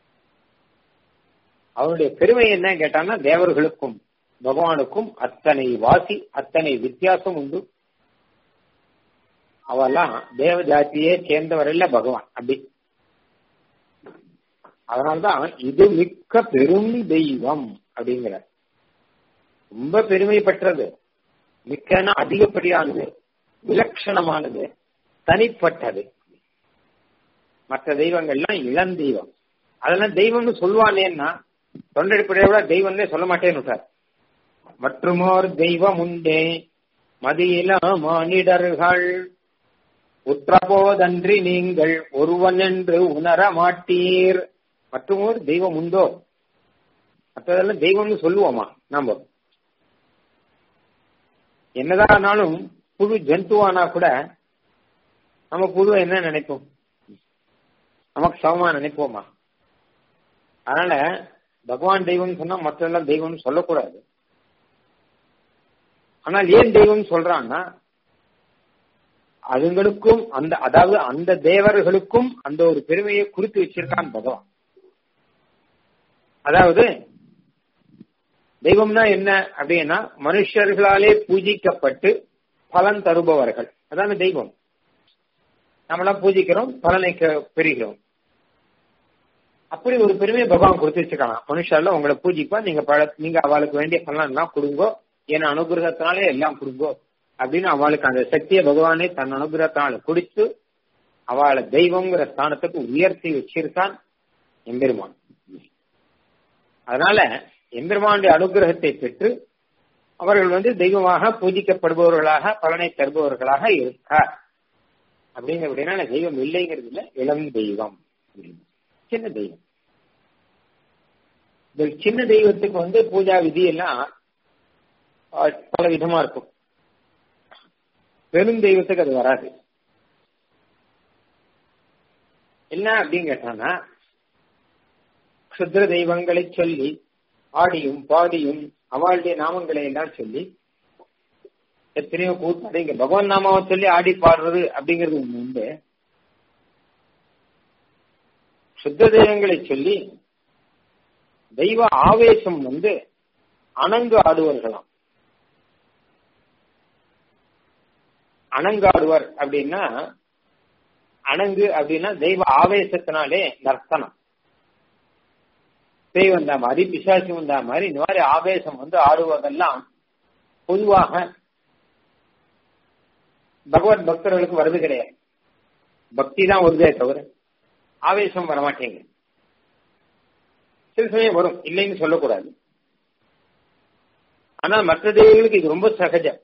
அவனுடைய பெருமை என்ன கேட்டான்னா தேவர்களுக்கும் பகவானுக்கும் அத்தனை வாசி அத்தனை வித்தியாசம் உண்டு அவெல்லாம் தேவ ஜாத்தியே சேர்ந்தவர் இல்ல பகவான் அப்படி அதனால்தான் இது மிக்க பெரும் தெய்வம் அப்படிங்கிற ரொம்ப பெருமை பெற்றது மிக்கன அதிகப்படியானது விலட்சணமானது தனிப்பட்டது மற்ற தெய்வங்கள்லாம் இளந்தெய்வம் அதெல்லாம் தெய்வம்னு சொல்லுவானேன்னா தொண்டடிப்படையை விட தெய்வம்னே சொல்ல மாட்டேன்னு மற்றுமோர் தெய்வம் உண்டே மதியில மானிடர்கள் உற்றபோதன்றி நீங்கள் ஒருவன் என்று உணர மாட்டீர் மற்றுமோர் தெய்வம் உண்டோ மற்றதெல்லாம் தெய்வம்னு சொல்லுவோமா நாம என்னதான் ஆனாலும் புழு ஜந்துவானா கூட நம்ம புழு என்ன நினைப்போம் நமக்கு சமமா நினைப்போமா அதனால பகவான் தெய்வம் சொன்னா மற்றெல்லாம் தெய்வம்னு சொல்லக்கூடாது ஆனால் ஏன் தெய்வம் சொல்றான்னா அதுங்களுக்கும் அந்த அதாவது அந்த தேவர்களுக்கும் அந்த ஒரு பெருமையை குறித்து வச்சிருக்கான் பகவான் அதாவது தெய்வம்னா என்ன அப்படின்னா மனுஷர்களாலே பூஜிக்கப்பட்டு பலன் தருபவர்கள் அதான தெய்வம் நம்மளாம் பூஜிக்கிறோம் பலனை பெறுகிறோம் அப்படி ஒரு பெருமையை பகவான் கொடுத்து வச்சுக்கலாம் மனுஷால உங்களை பூஜிப்பா நீங்க பழ நீங்க அவளுக்கு வேண்டிய பலன் எல்லாம் கொடுங்கோ என் அனுகிரகத்தினாலே எல்லாம் கொடுங்கோ அப்படின்னு அவளுக்கு அந்த சக்தியை பகவானே தன் அனுகிரகத்தினால கொடுத்து அவளை தெய்வங்கிற ஸ்தானத்துக்கு உயர்த்தி வச்சிருக்கான் எம்பெருமான் அதனால எம்பெருமானுடைய அனுகிரகத்தை பெற்று அவர்கள் வந்து தெய்வமாக பூஜிக்கப்படுபவர்களாக பலனை தருபவர்களாக இருக்கார் அப்படிங்க அப்படின்னா தெய்வம் இல்லைங்கிறது இல்ல இளம் தெய்வம் சின்ன தெய்வம் இந்த சின்ன தெய்வத்துக்கு வந்து பூஜா விதி எல்லாம் பல விதமா இருக்கும் பெரும் தெய்வத்துக்கு அது வராது என்ன அப்படின்னு கேட்டானா சுத்திர தெய்வங்களை சொல்லி ஆடியும் பாடியும் அவளுடைய நாமங்களை எல்லாம் சொல்லி எத்தனையோ கூத்து இங்க பகவான் நாமாவை சொல்லி ஆடி பாடுறது அப்படிங்கிறது ஒண்ணு உண்டு சுத்த தெய்வங்களை சொல்லி தெய்வ ஆவேசம் வந்து அணங்கு ஆடுவர்களாம் அணங்காடுவர் அப்படின்னா அணங்கு அப்படின்னா தெய்வ ஆவேசத்தினாலே நர்த்தனம் பேய் வந்தா மாதிரி பிசாசு வந்தா மாதிரி இந்த மாதிரி ஆவேசம் வந்து ஆடுவதெல்லாம் பொதுவாக பகவத் பக்தர்களுக்கு வருது கிடையாது பக்தி தான் வருதே தவிர ஆவேசம் வரமாட்டேங்க சில சமயம் வரும் இல்லைன்னு சொல்லக்கூடாது ஆனா மற்ற தெய்வங்களுக்கு இது ரொம்ப சகஜம்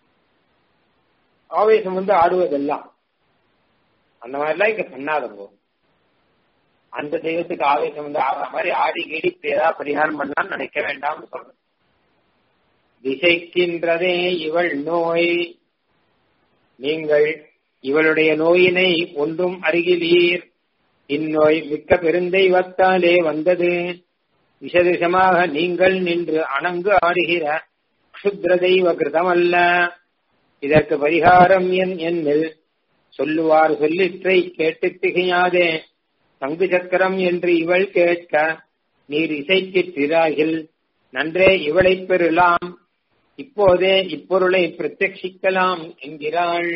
ஆவேசம் வந்து ஆடுவதெல்லாம் அந்த மாதிரிலாம் இங்க பண்ணாதவங்க அந்த தெய்வத்துக்கு ஆவேசம் வந்து ஆடுற மாதிரி ஆடி கீடி ஏதாவது பரிகாரம் பண்ணலாம் நினைக்க வேண்டாம்னு சொல்றேன் திசைக்கின்றதே இவள் நோய் நீங்கள் இவளுடைய நோயினை ஒன்றும் அருகிலீர் இந்நோய் மிக்க பெருந்தெய்வத்தாலே வந்தது விஷதிசமாக நீங்கள் நின்று அணங்கு ஆடுகிற க்ஷுத்ர தெய்வ கிருதமல்ல இதற்கு பரிகாரம் என் என்னில் சொல்லுவார் சொல்லிற்றை கேட்டு திகையாதே தங்கு சக்கரம் என்று இவள் கேட்க நீர் இசைக்கு திராகில் நன்றே இவளை பெறலாம் இப்போதே இப்பொருளை பிரத்யட்சிக்கலாம் என்கிறாள்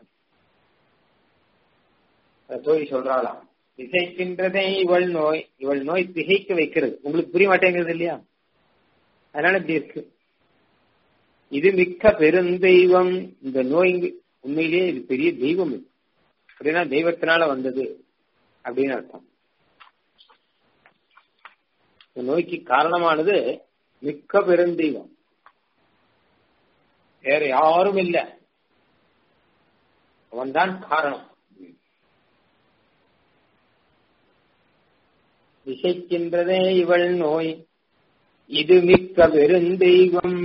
தோழி சொல்றாளாம் திசைக்கின்றதே இவள் நோய் இவள் நோய் திகைக்க வைக்கிறது உங்களுக்கு புரிய மாட்டேங்கிறது இல்லையா அதனால இப்படி இருக்கு இது மிக்க பெருந்தெய்வம் இந்த நோய் உண்மையிலேயே இது பெரிய தெய்வம் இது அப்படின்னா தெய்வத்தினால வந்தது அப்படின்னு அர்த்தம் இந்த நோய்க்கு காரணமானது மிக்க பெருந்தெய்வம் வேற யாரும் இல்லை அவன்தான் காரணம் விசைக்கின்றதே இவள் நோய் இது மிக்க பெருந்தெய்வம்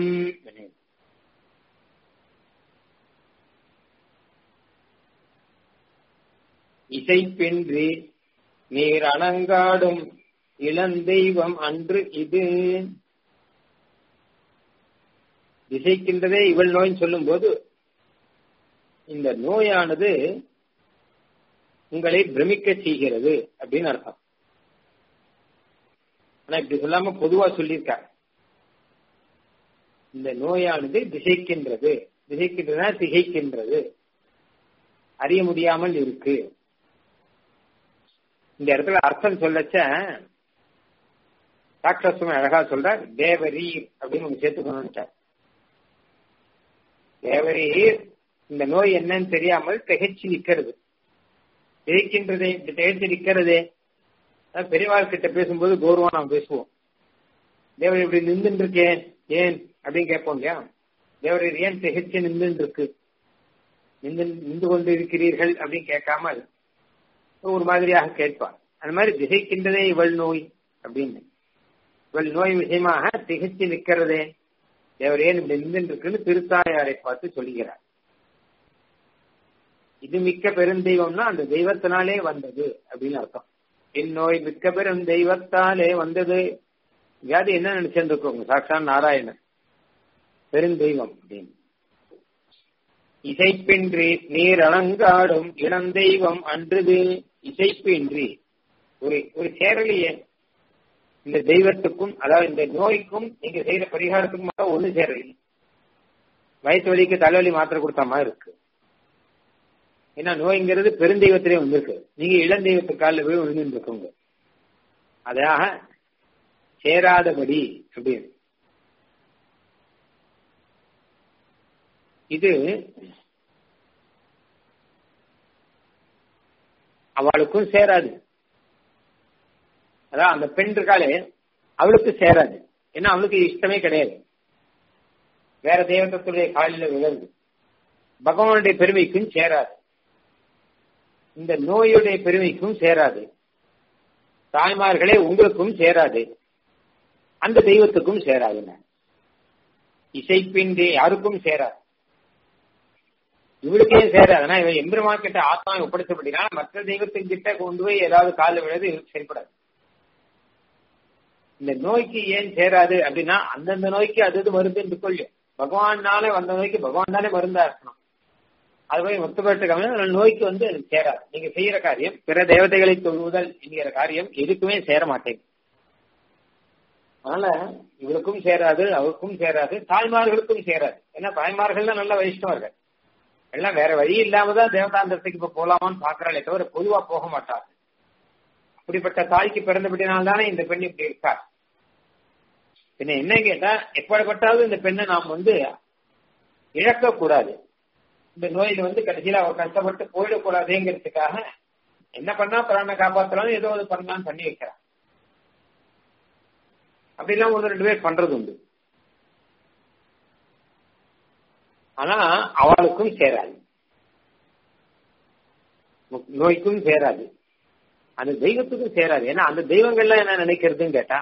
இசைப்பின்றி நீர் அணங்காடும் இளந்தெய்வம் அன்று இது திசைக்கின்றதே இவள் நோய்னு சொல்லும் போது இந்த நோயானது உங்களை பிரமிக்க செய்கிறது அப்படின்னு அர்த்தம் ஆனா இப்படி சொல்லாம பொதுவா சொல்லியிருக்காங்க இந்த நோயானது திசைக்கின்றது திசைக்கின்றதுனா திகைக்கின்றது அறிய முடியாமல் இருக்கு இந்த இடத்துல அர்த்தம் சொல்லச்ச டாக்டர் சுமன் அழகா சொல்ற தேவரி அப்படின்னு ஒண்ணு சேர்த்துக்கணும் தேவரி இந்த நோய் என்னன்னு தெரியாமல் திகைச்சு நிக்கிறது திகைக்கின்றதே திகைச்சு நிக்கிறதே பெரியவாள் கிட்ட பேசும்போது கௌரவம் நாம் பேசுவோம் தேவர் இப்படி நின்றுட்டு இருக்கேன் ஏன் அப்படின்னு கேட்போம் இல்லையா தேவர் ஏன் திகைச்சு நின்று இருக்கு நின்று நின்று கொண்டு இருக்கிறீர்கள் அப்படின்னு கேட்காமல் ஒரு மாதிரியாக கேட்பார் அந்த மாதிரி திகைக்கின்றதே இவள் நோய் அப்படின்னு இவள் நோய் விஷயமாக திகைச்சு நிற்கிறதே தேவர் ஏன் இப்படி நின்று இருக்குன்னு திருத்தாயாரை பார்த்து சொல்லுகிறார் இது மிக்க பெருந்தெய்வம்னா அந்த தெய்வத்தினாலே வந்தது அப்படின்னு அர்த்தம் இந்நோய் மிக்க பெரும் தெய்வத்தாலே வந்தது வியாதி என்ன நினைச்சிருக்கோங்க சாட்சான் நாராயணன் பெருந்தெய்வம் அப்படின்னு இசைப்பின்றி நீர் அலங்காடும் இளந்தெய்வம் அன்றுது இசைப்பின்றி ஒரு ஒரு சேரலையே இந்த தெய்வத்துக்கும் அதாவது இந்த நோய்க்கும் நீங்க செய்யற பரிகாரத்துக்கும் மட்டும் ஒண்ணு சேரலையே வயசு வலிக்கு தலைவலி மாத்திரை கொடுத்த மாதிரி இருக்கு ஏன்னா நோய்ங்கிறது பெருந்தெய்வத்திலே வந்திருக்கு நீங்க இளந்தெய்வத்து காலில் போய் விழுந்து இருக்கோங்க அதாக சேராதபடி அப்படின்னு இது அவளுக்கும் சேராது அதான் அந்த பெண் இருக்காளே அவளுக்கு சேராது ஏன்னா அவளுக்கு இஷ்டமே கிடையாது வேற தெய்வத்துடைய காலில் விழுந்து பகவானுடைய பெருமைக்கும் சேராது இந்த நோயுடைய பெருமைக்கும் சேராது தாய்மார்களே உங்களுக்கும் சேராது அந்த தெய்வத்துக்கும் சேராதுங்க இசைப்பின்றி யாருக்கும் சேராது இவளுக்கே சேராது ஆனா இவன் எம்பெருமா கிட்ட ஆத்மா ஒப்படைச்சபடினா மற்ற தெய்வத்தின் கிட்ட கொண்டு போய் ஏதாவது காலில் விழுது இவருக்கு சரிப்படாது இந்த நோய்க்கு ஏன் சேராது அப்படின்னா அந்தந்த நோய்க்கு அது இது மருந்து கொள்ளும் பகவானாலே வந்த நோய்க்கு பகவான் தானே மருந்தா இருக்கணும் அது போய் மொத்தப்பட்டு நோய்க்கு வந்து அது சேராது நீங்க செய்யற காரியம் பிற தேவதைகளை தொழுவுதல் என்கிற காரியம் எதுக்குமே சேர மாட்டேங்குது அதனால இவருக்கும் சேராது அவருக்கும் சேராது தாய்மார்களுக்கும் சேராது ஏன்னா தாய்மார்கள் தான் நல்ல வைஷ்ணவர்கள் எல்லாம் வேற வழி இல்லாம தான் தேவதாந்தரத்துக்கு இப்ப போலாமான்னு பாக்குறாளே தவிர பொதுவா போக மாட்டார் அப்படிப்பட்ட தாய்க்கு பிறந்தபடினால் தானே இந்த பெண் இப்படி இருக்கார் பின்ன என்ன கேட்டா எப்படிப்பட்டாவது இந்த பெண்ணை நாம் வந்து இழக்கக்கூடாது இந்த நோயில வந்து கடைசியில அவர் கஷ்டப்பட்டு போயிடக்கூடாதுங்கிறதுக்காக என்ன பண்ணா பிராண காப்பாற்றலாம் ஏதோ ஒரு பண்ணலாம் பண்ணி வைக்கிறான் அப்படிலாம் ஒரு ரெண்டு பேர் பண்றது உண்டு ஆனா அவளுக்கும் சேராது நோய்க்கும் சேராது அந்த தெய்வத்துக்கும் சேராது ஏன்னா அந்த தெய்வங்கள்லாம் என்ன நினைக்கிறதுன்னு கேட்டா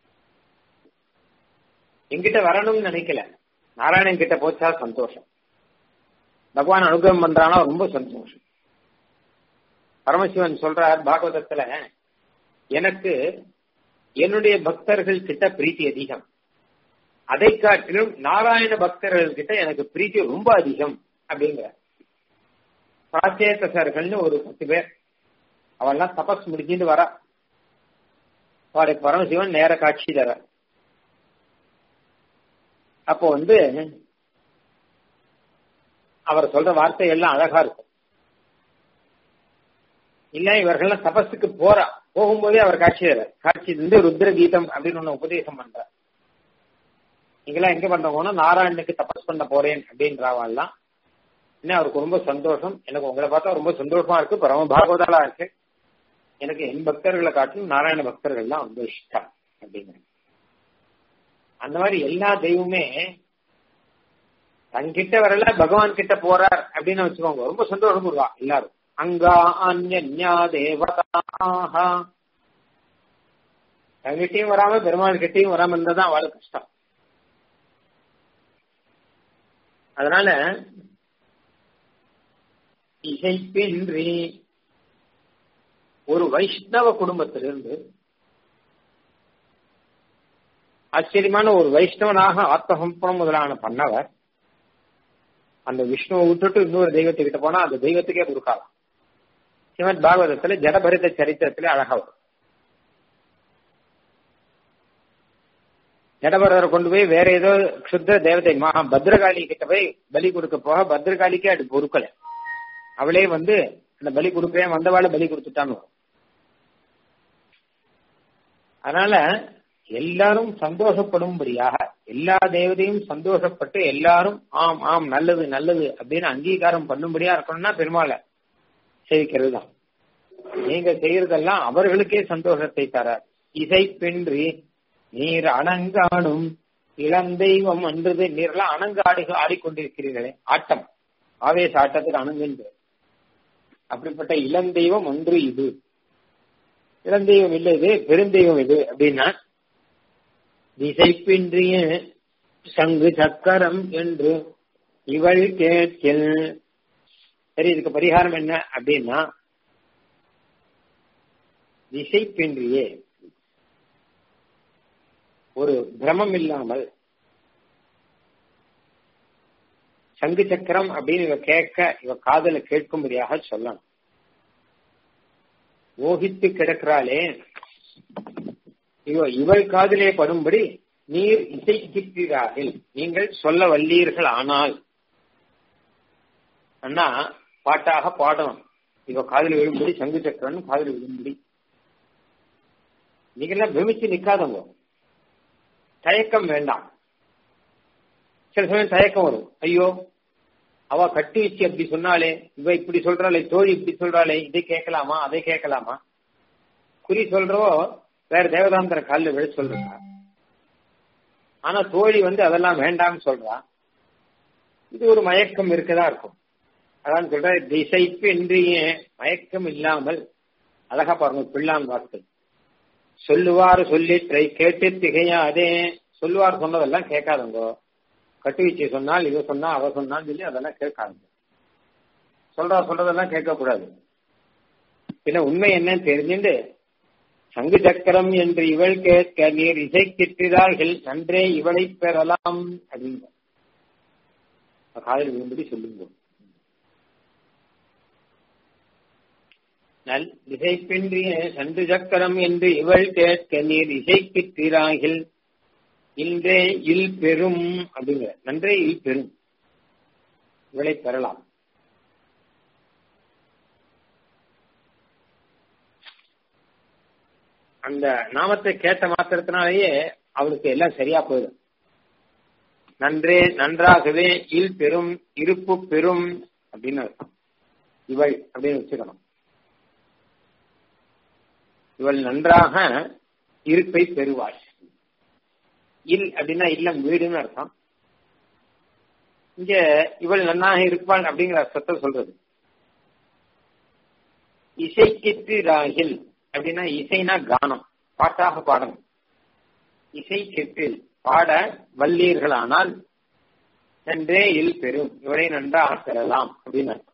என்கிட்ட வரணும்னு நினைக்கல நாராயணன் கிட்ட போச்சா சந்தோஷம் பகவான் அனுகிரகம் பண்றானா ரொம்ப சந்தோஷம் பரமசிவன் சொல்றார் பாகவதத்துல எனக்கு என்னுடைய பக்தர்கள் கிட்ட பிரீத்தி அதிகம் அதை காட்டிலும் நாராயண பக்தர்கள் கிட்ட எனக்கு பிரீத்தி ரொம்ப அதிகம் அப்படிங்கிற பிராச்சேதசர்கள்னு ஒரு பத்து பேர் அவெல்லாம் தபஸ் முடிஞ்சுட்டு வர அவருக்கு பரமசிவன் நேர காட்சி தர அப்போ வந்து அவர் சொல்ற வார்த்தை எல்லாம் அழகா இருக்கும் இல்ல இவர்கள்லாம் தபஸுக்கு போறா போகும்போதே அவர் காட்சி தர காட்சி வந்து ருத்ர கீதம் அப்படின்னு ஒண்ணு உபதேசம் பண்றார் நீங்களாம் எங்க பண்றவங்கன்னா நாராயணனுக்கு தபஸ் பண்ண போறேன் அப்படின்றவாள்லாம் என்ன அவருக்கு ரொம்ப சந்தோஷம் எனக்கு உங்களை பார்த்தா ரொம்ப சந்தோஷமா இருக்கு பரம பாகவதாலா இருக்கு எனக்கு என் பக்தர்களை காட்டிலும் நாராயண பக்தர்கள் தான் ரொம்ப இஷ்டம் அப்படிங்கிற அந்த மாதிரி எல்லா தெய்வமே தன்கிட்ட வரல பகவான் கிட்ட போறார் அப்படின்னு வச்சுக்கோங்க ரொம்ப சந்தோஷப்படுவா எல்லாரும் அங்கா அந்யா தேவதாக தங்கிட்டையும் வராம பெருமாள் கிட்டையும் வராம இருந்தாதான் அவளுக்கு கஷ்டம் அதனால இசைப்பின்றி ஒரு வைஷ்ணவ குடும்பத்திலிருந்து ஆச்சரியமான ஒரு வைஷ்ணவனாக ஆத்மசம்பனம் முதலான பண்ணவர் அந்த விஷ்ணுவை விட்டுட்டு இன்னொரு தெய்வத்தை கிட்ட போனா அந்த தெய்வத்துக்கே கொடுக்கலாம் ஸ்ரீமத் பாகவதத்துல ஜடபரித சரித்திரத்துல அழகா வரும் ஜடபரதரை கொண்டு போய் வேற ஏதோ க்ஷுத்ர தேவதை மகா பத்ரகாளி கிட்ட போய் பலி கொடுக்க போக பத்ரகாளிக்கே அது பொறுக்கல அவளே வந்து அந்த பலி கொடுப்பேன் வந்தவாள பலி கொடுத்துட்டான்னு அதனால எல்லாரும் சந்தோஷப்படும்படியாக எல்லா தேவதையும் சந்தோஷப்பட்டு எல்லாரும் ஆம் ஆம் நல்லது நல்லது அப்படின்னு அங்கீகாரம் பண்ணும்படியா இருக்கணும்னா பெருமாளை சேவிக்கிறது தான் நீங்க செய்யறதெல்லாம் அவர்களுக்கே சந்தோஷத்தை தரார் இசைப்பின்றி நீர் அணங்காடும் இளந்தெய்வம் அன்றது நீர்லாம் அணங்காடி ஆடிக்கொண்டிருக்கிறீர்களே ஆட்டம் ஆவேச ஆட்டத்துக்கு அணங்குன்ற அப்படிப்பட்ட இளந்தெய்வம் ஒன்று இது இளந்தெய்வம் இல்லை இது பெருந்தெய்வம் இது அப்படின்னா திசைப்பின்றிய சங்கு சக்கரம் என்று இவள் கேட்கில் சரி இதுக்கு பரிகாரம் என்ன அப்படின்னா திசைப்பின்றியே ஒரு பிரமம் இல்லாமல் சங்கு சக்கரம் அப்படின்னு இவ கேட்க இவ காதல கேட்கும்படியாக சொல்லணும் மோகித்து கிடக்கிறாளே இவ இவள் காதலே படும்படி நீர் இசைக்கிற்றார்கள் நீங்கள் சொல்ல வல்லீர்கள் ஆனால் அண்ணா பாட்டாக பாடணும் இவ காதல் விழும்படி சங்கு சக்கரன் காதல் விழும்படி நீங்கெல்லாம் பிரமிச்சு நிக்காதவங்க தயக்கம் வேண்டாம் சில சமயம் தயக்கம் வரும் ஐயோ அவ கட்டி வச்சு அப்படி சொன்னாலே இவ இப்படி சொல்றாளே தோழி இப்படி சொல்றாளே இதை கேட்கலாமா அதை கேட்கலாமா குறி சொல்றவோ வேற தேவதாந்திர காலில் விழ சொல்றா ஆனா தோழி வந்து அதெல்லாம் வேண்டாம்னு சொல்றா இது ஒரு மயக்கம் இருக்கதா இருக்கும் அதான் சொல்ற திசைப்பு இன்றிய மயக்கம் இல்லாமல் அழகா பாருங்க பிள்ளான் வார்த்தை சொல்லுவார் சொல்லிற்றை கேட்டு திகையாதே சொல்லுவார் சொன்னதெல்லாம் கேட்காதங்கோ கட்டுவீச்சை சொன்னால் இவ சொன்னா அவ சொன்னான்னு சொல்லி அதெல்லாம் கேட்காதுங்க சொல்றா சொல்றதெல்லாம் கேட்கக்கூடாது பின்ன உண்மை என்னன்னு தெரிஞ்சுட்டு சங்கு சக்கரம் என்று இவள் கேட்க நீர் இசை கிட்டுகிறார்கள் நன்றே இவளை பெறலாம் அப்படிங்க காதல் விரும்படி சொல்லுங்க நல் இசைப்பின்றிய சண்டு சக்கரம் என்று இவள் கேட்க நீர் இசை கிட்டுகிறார்கள் இன்றே இல் பெரும் அப்படிங்கிற நன்றே இல் பெரும் இவளை பெறலாம் அந்த நாமத்தை கேட்ட மாத்திரத்தினாலேயே அவனுக்கு எல்லாம் சரியா போயிடும் நன்றே நன்றாகவே இல் பெரும் இருப்பு பெரும் அப்படின்னு அர்த்தம் இவள் அப்படின்னு வச்சுக்கணும் இவள் நன்றாக இருப்பை பெறுவாள் இல் அப்படின்னா இல்லம் வீடுன்னு அர்த்தம் இங்க இவள் நன்னாக இருப்பாள் அப்படிங்கிற அர்த்தத்தை சொல்றது இசைக்கிட்டு ராகில் அப்படின்னா இசைனா கானம் பாட்டாக பாடணும் இசை கெட்டு பாட வல்லீர்களானால் நன்றே இல் பெறும் இவரை நன்றாக பெறலாம் அப்படின்னு அர்த்தம்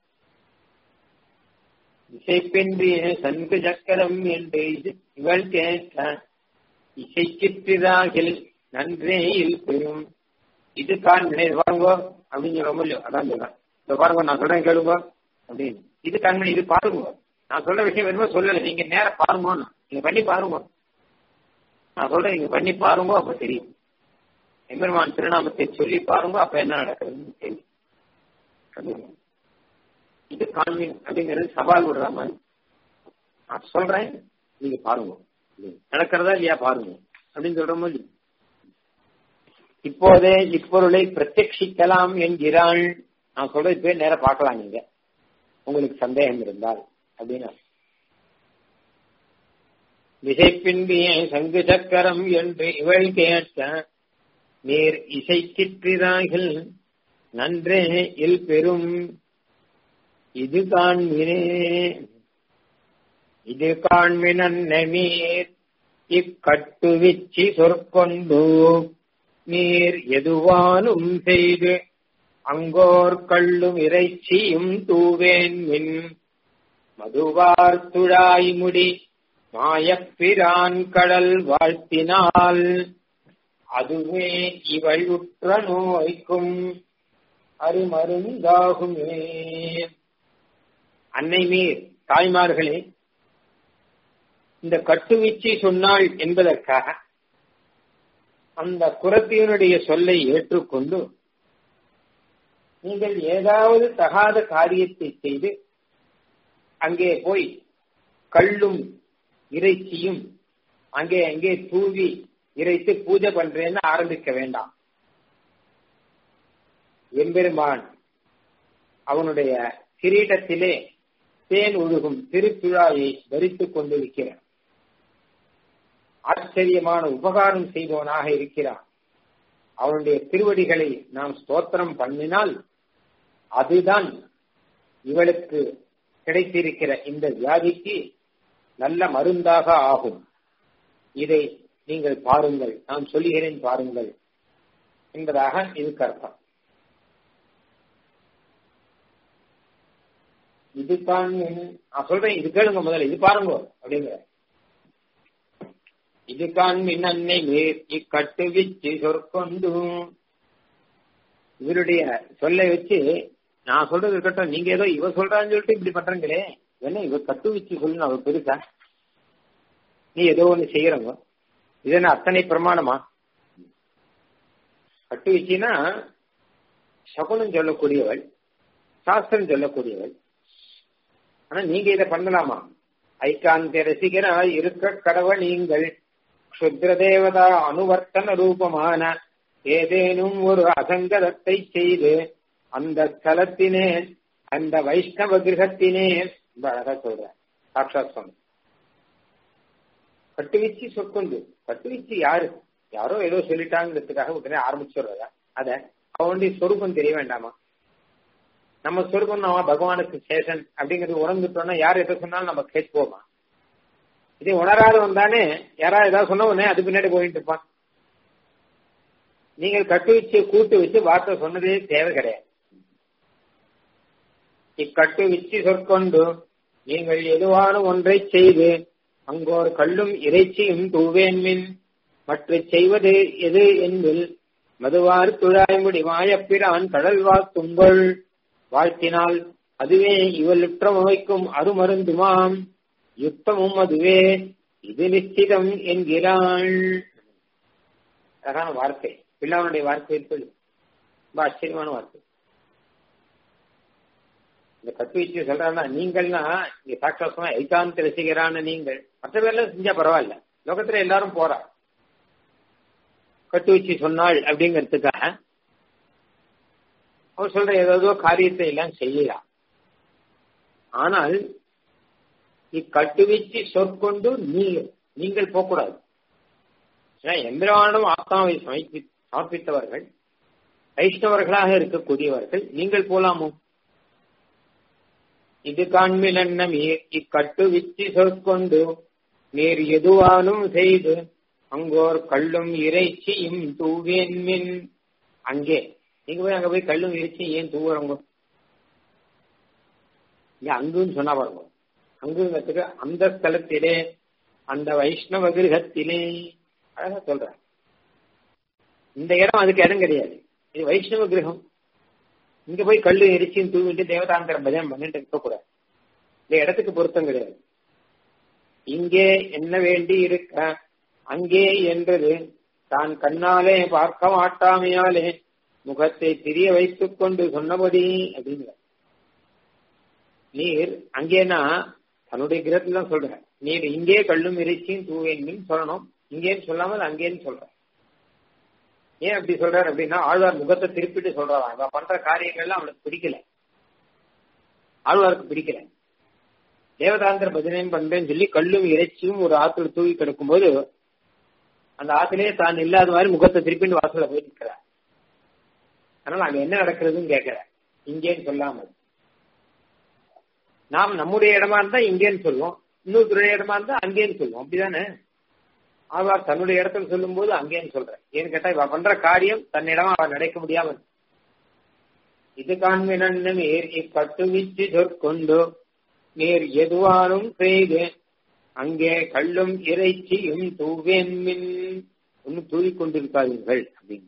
இசைப்பின்றிய சங்கு சக்கரம் என்று இது இவள் கேட்க இசைக்கிட்டுதாகில் நன்றே இல் பெறும் இது காண்பினை பாருங்க அப்படின்னு சொல்ல முடியும் அதான் சொல்றேன் இந்த பாருங்க நான் சொல்றேன் கேளுங்க அப்படின்னு இது கண்மணி இது பாருங்க நான் சொல்ற விஷயம் வேணுமோ சொல்லல நீங்க நேரம் பாருங்க நீங்க பண்ணி பாருங்க நான் சொல்றேன் நீங்க பண்ணி பாருங்க அப்ப தெரியும் எம்பெருமான் திருநாமத்தை சொல்லி பாருங்க அப்ப என்ன நடக்குதுன்னு தெரியும் இது காண்பின் அப்படிங்கிறது சவால் விடுற மாதிரி நான் சொல்றேன் நீங்க பாருங்க நடக்கிறதா இல்லையா பாருங்க அப்படின்னு சொல்ற மாதிரி இப்போதே இப்பொருளை பிரத்யட்சிக்கலாம் என்கிறாள் நான் சொல்றது பேர் நேரம் பார்க்கலாம் நீங்க உங்களுக்கு சந்தேகம் இருந்தால் அப்படின்னு விசைப்பின்பிய சங்கு சக்கரம் என்று இவள் கேட்க நீர் இசைக்கிற்றிதாகில் நன்றே இல் பெரும் இது காண்மினே இது காண்மினீர் இக்கட்டுவிச்சி சொற்கொண்டு நீர் எதுவானும் செய்து அங்கோர் கள்ளும் இறைச்சியும் தூவேன் மின் மதுவார் துழாய்முடி மாயப்பிரான் கடல் வாழ்த்தினால் அதுவே இவள் உற்ற நோய்க்கும் அருமருந்தாகுமே அன்னை மீர் தாய்மார்களே இந்த கட்டுவீச்சி சொன்னாள் என்பதற்காக அந்த குரத்தியனுடைய சொல்லை ஏற்றுக்கொண்டு நீங்கள் ஏதாவது தகாத காரியத்தை செய்து அங்கே போய் கள்ளும் இறைச்சியும் அங்கே அங்கே தூவி இறைத்து பூஜை பண்றேன்னு ஆரம்பிக்க வேண்டாம் எம்பெருமான் அவனுடைய கிரீடத்திலே தேன் ஒழுகும் திருத்துழாயை தரித்துக் கொண்டிருக்கிறான் ஆச்சரியமான உபகாரம் செய்தவனாக இருக்கிறான் அவனுடைய திருவடிகளை நாம் ஸ்தோத்திரம் பண்ணினால் அதுதான் இவளுக்கு கிடைத்திருக்கிற இந்த வியாதிக்கு நல்ல மருந்தாக ஆகும் இதை நீங்கள் பாருங்கள் நான் சொல்லுகிறேன் பாருங்கள் என்பதாக இதுக்கு அர்த்தம் இது தான் நான் சொல்றேன் இது கேளுங்க முதல்ல இது பாருங்க அப்படிங்கிற இது காண்மின் அன்னை மேற் இக்கட்டு விச்சு சொற்கொண்டு இவருடைய சொல்லை வச்சு நான் சொல்றது இருக்கட்டும் நீங்க ஏதோ இவ சொல்றான்னு சொல்லிட்டு இப்படி பண்றீங்களே என்ன இவ கட்டு வச்சு சொல்லு அவ பெருசா நீ ஏதோ ஒண்ணு செய்யறவங்க இது என்ன அத்தனை பிரமாணமா கட்டு வச்சின்னா சகுனம் சொல்லக்கூடியவள் சாஸ்திரம் சொல்லக்கூடியவள் ஆனா நீங்க இதை பண்ணலாமா ஐக்காந்த ரசிகராய் இருக்க கடவுள் நீங்கள் க்ஷுத்ர தேவதா அனுவர்த்தன ரூபமான ஏதேனும் ஒரு அசங்கதத்தை செய்து அந்த ஸ்தலத்தினே அந்த வைஷ்ணவ கிரகத்தினே ரொம்ப அழகா சொல்ற சாட்சாத் சுவாமி கட்டுவீச்சு சொற்கொண்டு கட்டுவீச்சு யாரு யாரோ ஏதோ சொல்லிட்டாங்கிறதுக்காக உடனே ஆரம்பிச்சுடுறதா அத அவனுடைய சொரூபம் தெரிய வேண்டாமா நம்ம சொருக்கம் நம்ம பகவானுக்கு சேஷன் அப்படிங்கிறது உணர்ந்துட்டோம்னா யார் எதை சொன்னாலும் நம்ம கேட்போமா இதை உணராதவன் தானே யாராவது ஏதாவது சொன்ன உடனே அது பின்னாடி போயிட்டு இருப்பான் நீங்கள் கட்டு வச்சு கூட்டு வச்சு வார்த்தை சொன்னதே தேவை கிடையாது இக்கட்டு விச்சு சொற்கொண்டு நீங்கள் எதுவான ஒன்றை செய்து அங்கோர் கல்லும் இறைச்சியும் தூவேன்மின் மற்ற செய்வது எது என்பில் மதுவார் துழாய்முடி மாயப்பிரான் கடல் வாத்துங்கள் வாழ்த்தினால் அதுவே இவளுற்ற நோய்க்கும் அருமருந்துமாம் யுத்தமும் அதுவே இது நிச்சிதம் என்கிறாள் அழகான வார்த்தை பிள்ளாவனுடைய வார்த்தை இருப்பது ரொம்ப ஆச்சரியமான வார்த்தை இந்த கட்டுவீச்சு சொல்றாங்கன்னா நீங்கள்னா இங்க சாட்சாசமா ஐகாந்த ரசிகரான நீங்கள் மற்ற பேர்லாம் செஞ்சா பரவாயில்ல லோகத்துல எல்லாரும் போறா கட்டுவீச்சு சொன்னாள் அப்படிங்கிறதுக்காக அவர் சொல்ற ஏதோ காரியத்தை எல்லாம் செய்யலாம் ஆனால் இக்கட்டுவிச்சு சொற்கொண்டு நீங்கள் நீங்கள் போகக்கூடாது எந்திரவானும் ஆத்மாவை சமைப்பி சமர்ப்பித்தவர்கள் வைஷ்ணவர்களாக இருக்கக்கூடியவர்கள் நீங்கள் போலாமோ இது காண்மிலன்னம் இக்கட்டு விச்சி சொற்கொண்டு நீர் எதுவானும் செய்து அங்கோர் கள்ளும் இறைச்சியும் தூவேன் மின் அங்கே நீங்க போய் அங்க போய் கள்ளும் இறைச்சி ஏன் தூவுறவங்க இங்க அங்குன்னு சொன்னா பாருங்க அங்குங்கிறதுக்கு அந்த ஸ்தலத்திலே அந்த வைஷ்ணவ கிரகத்திலே அழகா சொல்ற இந்த இடம் அதுக்கு இடம் கிடையாது இது வைஷ்ணவ கிரகம் இங்க போய் கல்லு எரிச்சின்னு தூவிட்டு தேவதாந்திரம் பஜனம் பண்ணிட்டு இருக்கக்கூடாது இந்த இடத்துக்கு பொருத்தம் கிடையாது இங்கே என்ன வேண்டி இருக்க அங்கே என்றது தான் கண்ணாலே பார்க்க மாட்டாமையாலே முகத்தை திரிய வைத்துக் கொண்டு சொன்னபடி அப்படிங்கிற நீர் அங்கேனா தன்னுடைய கிரகத்துல தான் சொல்ற நீர் இங்கே கல்லும் இறைச்சியும் தூவேன்னு சொல்லணும் இங்கேன்னு சொல்லாமல் அங்கேன்னு சொல்ற ஏன் அப்படி சொல்றாரு அப்படின்னா ஆழ்வார் முகத்தை திருப்பிட்டு சொல்றாராம் இவன் பண்ற காரியங்கள்லாம் அவனுக்கு பிடிக்கல ஆழ்வாருக்கு பிடிக்கல தேவதாந்திர பஜனையும் பண்றேன்னு சொல்லி கல்லும் இறைச்சியும் ஒரு ஆத்துல தூவி கிடக்கும் போது அந்த ஆத்திலேயே தான் இல்லாத மாதிரி முகத்தை திருப்பிட்டு வாசல்ல போய் நிற்கிறார் அதனால அங்க என்ன நடக்கிறதுன்னு கேட்கிற இங்கேன்னு சொல்லாமல் நாம் நம்முடைய இடமா இருந்தா இங்கேன்னு சொல்லுவோம் இன்னொருத்தருடைய இடமா இருந்தா அங்கேன்னு சொல்லுவோம் அப்படிதானே ஆழ்வார் தன்னுடைய இடத்துல சொல்லும் போது அங்கேன்னு சொல்றேன் ஏன்னு கேட்டா இவ பண்ற காரியம் தன்னிடமா அவன் நடக்க முடியாமல் இது காண்மினன்னும் ஏர் இக்கட்டுவிச்சு சொற்கொண்டு நீர் எதுவானும் செய்து அங்கே கள்ளும் இறைச்சியும் தூவேன் மின் ஒன்னு தூவி கொண்டிருக்காதீர்கள் அப்படின்னு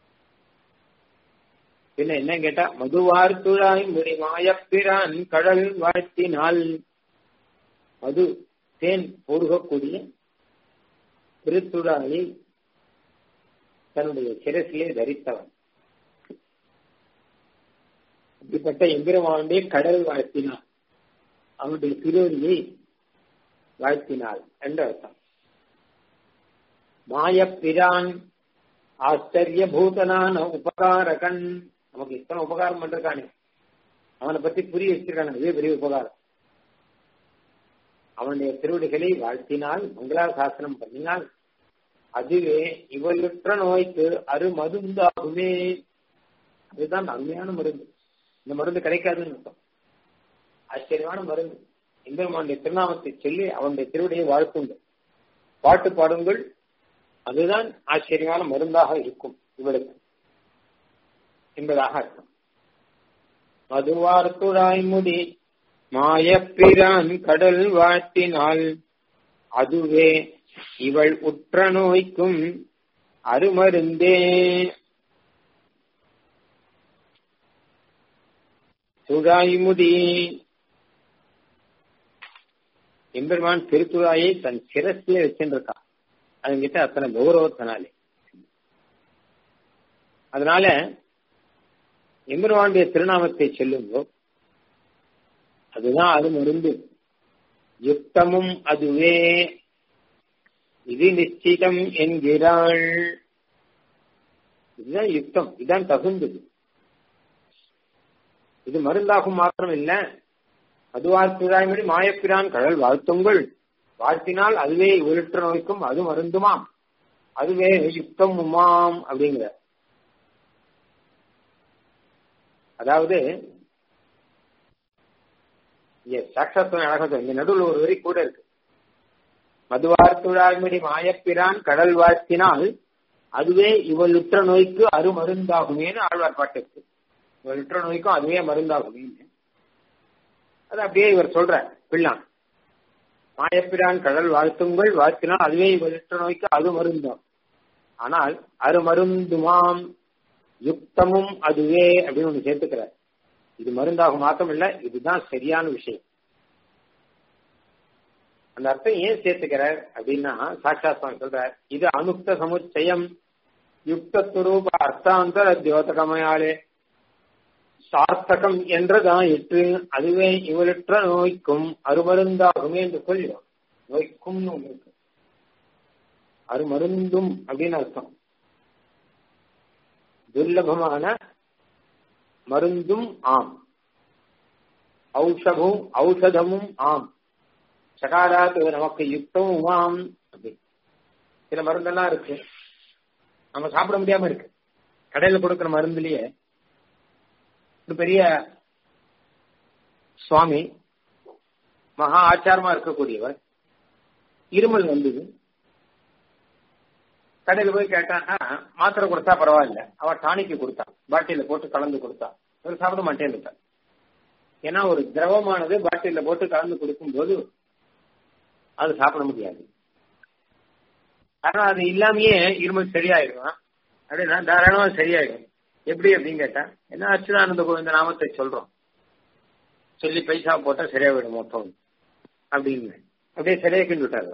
பின்ன என்ன கேட்டா மதுவார் துழாய் முடி மாயப்பிரான் கடல் வாழ்த்தினால் மது தேன் பொருகக்கூடிய திருத்துழாயை தன்னுடைய சிரசிலே தரித்தவன் இப்படிப்பட்ட எம்பெருமானுடைய கடல் வாழ்த்தினான் அவனுடைய திருவடியை வாழ்த்தினாள் என்று அர்த்தம் மாயப்பிரான் ஆச்சரிய பூதனான உபகாரகன் நமக்கு இத்தனை உபகாரம் பண்றானே அவனை பத்தி புரிய வச்சிருக்காங்க இதே பெரிய உபகாரம் அவனுடைய திருவடிகளை வாழ்த்தினால் மங்களா சாசனம் பண்ணினால் அதுவே இவளுற்ற நோய்க்கு அரு மருந்தாகுமே அதுதான் அருமையான மருந்து இந்த மருந்து கிடைக்காதுன்னு அர்த்தம் ஆச்சரியமான மருந்து எம்பெருமானுடைய திருநாமத்தை சொல்லி அவனுடைய திருவடியை வாழ்த்துங்கள் பாட்டு பாடுங்கள் அதுதான் ஆச்சரியமான மருந்தாக இருக்கும் இவளுக்கு என்பதாக அர்த்தம் மதுவார்த்துழாய் முடி மாயப்பிரான் கடல் வாழ்த்தினால் அதுவே இவள் உற்ற நோய்க்கும் அருமருந்தே துழாய்முடி எம்பெருமான் திருத்துழாயை தன் சிரஸ்ல வச்சுருக்கான் அதுங்கிட்ட அத்தனை கௌரவத்தினாலே அதனால எம்பெருமானுடைய திருநாமத்தை சொல்லுங்கோ அதுதான் அது மருந்து யுக்தமும் அதுவே இது நிச்சிதம் என்கிறாள் இதுதான் யுக்தம் இதுதான் தகுந்தது இது மருந்தாகும் மாத்திரம் இல்ல அதுவார்த்துதாய்மொழி மாயப்பிரான் கடல் வாழ்த்துங்கள் வாழ்த்தினால் அதுவே உருற்ற நோய்க்கும் அது மருந்துமாம் அதுவே யுக்தம் உமாம் அப்படிங்கிற அதாவது சாட்சாத்தம் அழகா இங்க நடுவில் ஒரு வரி கூட இருக்கு மதுவார்த்துழாய்மொழி மாயப்பிரான் கடல் வாழ்த்தினால் அதுவே இவளுற்ற நோய்க்கு அரு மருந்தாகுமேனு ஆழ்வார் பாட்டு இருக்கு இவளுற்ற நோய்க்கும் அதுவே மருந்தாகுமேன்னு அது அப்படியே இவர் சொல்ற பிள்ளான் மாயப்பிரான் கடல் வாழ்த்துங்கள் வாழ்த்தினால் அதுவே இவளுற்ற நோய்க்கு அது மருந்தாம் ஆனால் அரு மருந்துமாம் யுக்தமும் அதுவே அப்படின்னு ஒண்ணு சேர்த்துக்கிறார் இது மருந்தாகும் மாத்தம் இல்ல இதுதான் சரியான விஷயம் அந்த அர்த்தம் ஏன் சேர்த்துக்கிறார் அப்படின்னா சாட்சாத்தான் சொல்றார் இது அனுக்த சமுச்சயம் யுக்த துரூப அர்த்தாந்தர தியோதகமையாலே சார்த்தகம் என்றதான் இட்டு அதுவே இவளற்ற நோய்க்கும் அருமருந்தாகுமே என்று சொல்லிடும் நோய்க்கும்னு ஒன்று இருக்கு அருமருந்தும் அப்படின்னு அர்த்தம் துர்லபமான மருந்தும் ஆம் ஔஷமும் ஔஷதமும் ஆம் சகாராத்து நமக்கு யுக்தமும் ஆம் அப்படி சில மருந்தெல்லாம் இருக்கு நம்ம சாப்பிட முடியாம இருக்கு கடையில கொடுக்கிற மருந்துலயே ஒரு பெரிய சுவாமி மகா ஆச்சாரமா இருக்கக்கூடியவர் இருமல் வந்தது கடையில போய் கேட்டான்னா மாத்திரை கொடுத்தா பரவாயில்ல அவ டானிக்கு கொடுத்தா பாட்டில போட்டு கலந்து கொடுத்தா அவர் சாப்பிட மாட்டேன் ஏன்னா ஒரு திரவமானது பாட்டில போட்டு கலந்து கொடுக்கும் போது அது சாப்பிட முடியாது ஆனா அது இல்லாமயே இருமல் சரியாயிடும் அப்படின்னா தாராளமா சரியாயிடும் எப்படி அப்படின்னு கேட்டா என்ன அச்சுதானந்த கோவிந்த நாமத்தை சொல்றோம் சொல்லி பைசா போட்டா சரியா விடும் மொத்தம் அப்படின்னு அப்படியே சரியாக்கின்னு விட்டாரு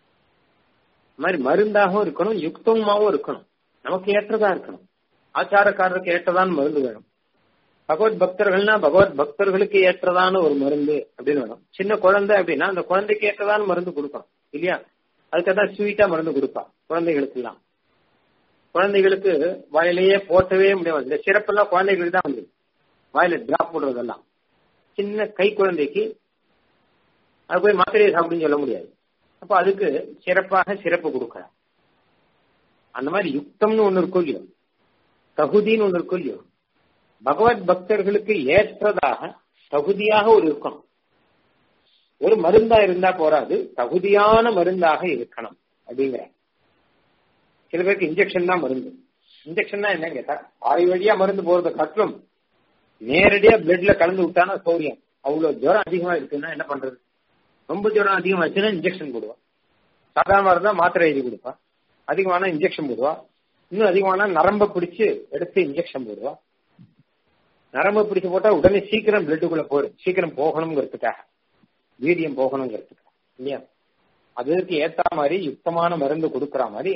மாதிரி மருந்தாகவும் இருக்கணும் யுக்தமாகவும் இருக்கணும் நமக்கு ஏற்றதா இருக்கணும் ஆச்சாரக்காரருக்கு ஏற்றதான் மருந்து வேணும் பகவத் பக்தர்கள்னா பகவத் பக்தர்களுக்கு ஏற்றதான ஒரு மருந்து அப்படின்னு வேணும் சின்ன குழந்தை அப்படின்னா அந்த குழந்தைக்கு ஏற்றதான மருந்து கொடுக்கணும் இல்லையா அதுக்கு தான் ஸ்வீட்டா மருந்து கொடுப்பா குழந்தைகளுக்கு எல்லாம் குழந்தைகளுக்கு வாயிலேயே போட்டவே முடியாது இந்த சிறப்பெல்லாம் குழந்தைகளுக்கு தான் வந்து வாயில டிராப் போடுறதெல்லாம் சின்ன கை குழந்தைக்கு அது போய் மாத்திரையை சாப்பிடுன்னு சொல்ல முடியாது அப்ப அதுக்கு சிறப்பாக சிறப்பு கொடுக்கலாம் அந்த மாதிரி யுக்தம்னு ஒண்ணு இருக்கும் இல்லையோ தகுதின்னு ஒண்ணு இருக்கும் இல்லையோ பகவத் பக்தர்களுக்கு ஏற்றதாக தகுதியாக ஒரு இருக்கணும் ஒரு மருந்தா இருந்தா போராது தகுதியான மருந்தாக இருக்கணும் அப்படிங்கிற சில பேருக்கு இன்ஜெக்ஷன் தான் மருந்து இன்ஜெக்ஷன் தான் என்ன கேட்டா வாய் வழியா மருந்து போறத காட்டிலும் நேரடியா பிளட்ல கலந்து விட்டானா சௌரியம் அவ்வளவு ஜுரம் அதிகமா இருக்குன்னா என்ன பண்றது ரொம்ப ஜுரம் அதிகமாச்சுன்னா இன்ஜெக்ஷன் போடுவா சாதாரணமா இருந்தா மாத்திரை எழுதி கொடுப்பா அதிகமான இன்ஜெக்ஷன் போடுவா இன்னும் அதிகமான நரம்ப பிடிச்சு எடுத்து இன்ஜெக்ஷன் போடுவா நரம்பு பிடிச்சு போட்டா உடனே சீக்கிரம் பிளட்டுக்குள்ள போயிடும் சீக்கிரம் போகணுங்கிறதுக்காக வீரியம் போகணுங்கிறதுக்காக இல்லையா அதுக்கு ஏத்த மாதிரி யுக்தமான மருந்து கொடுக்கற மாதிரி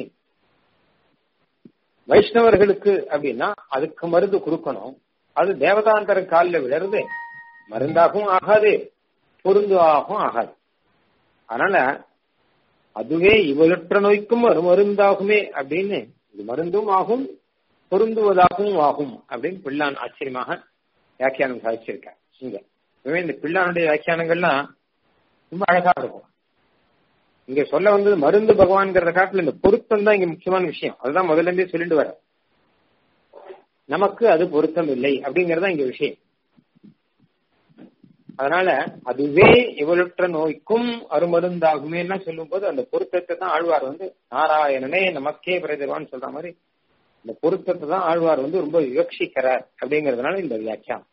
வைஷ்ணவர்களுக்கு அப்படின்னா அதுக்கு மருந்து கொடுக்கணும் அது தேவதாந்தர காலில் விழறது மருந்தாகவும் ஆகாது பொருந்தாகவும் ஆகாது அதனால அதுவே இவளற்ற நோய்க்கும் ஒரு மருந்தாகுமே அப்படின்னு இது மருந்தும் ஆகும் பொருந்துவதாகவும் ஆகும் அப்படின்னு பிள்ளான் ஆச்சரியமாக வியாக்கியானம் சாதிச்சிருக்கார் இங்க இந்த பிள்ளானுடைய வியாக்கியானங்கள்லாம் ரொம்ப அழகா இருக்கும் இங்க சொல்ல வந்தது மருந்து பகவான்கிறத காட்டில் இந்த பொருத்தம் தான் இங்க முக்கியமான விஷயம் அதுதான் முதல்ல இருந்தே சொல்லிட்டு வர நமக்கு அது பொருத்தம் இல்லை அப்படிங்கறதா இங்க விஷயம் அதனால அதுவே இவளுற்ற நோய்க்கும் அருமருந்தாகுமே சொல்லும் போது அந்த பொருத்தத்தை தான் ஆழ்வார் வந்து நாராயணனே நமக்கே பிரதவான்னு சொல்ற மாதிரி இந்த பொருத்தத்தை தான் ஆழ்வார் வந்து ரொம்ப விவக்ஷிக்கிறார் அப்படிங்கறதுனால இந்த வியாக்கியானம்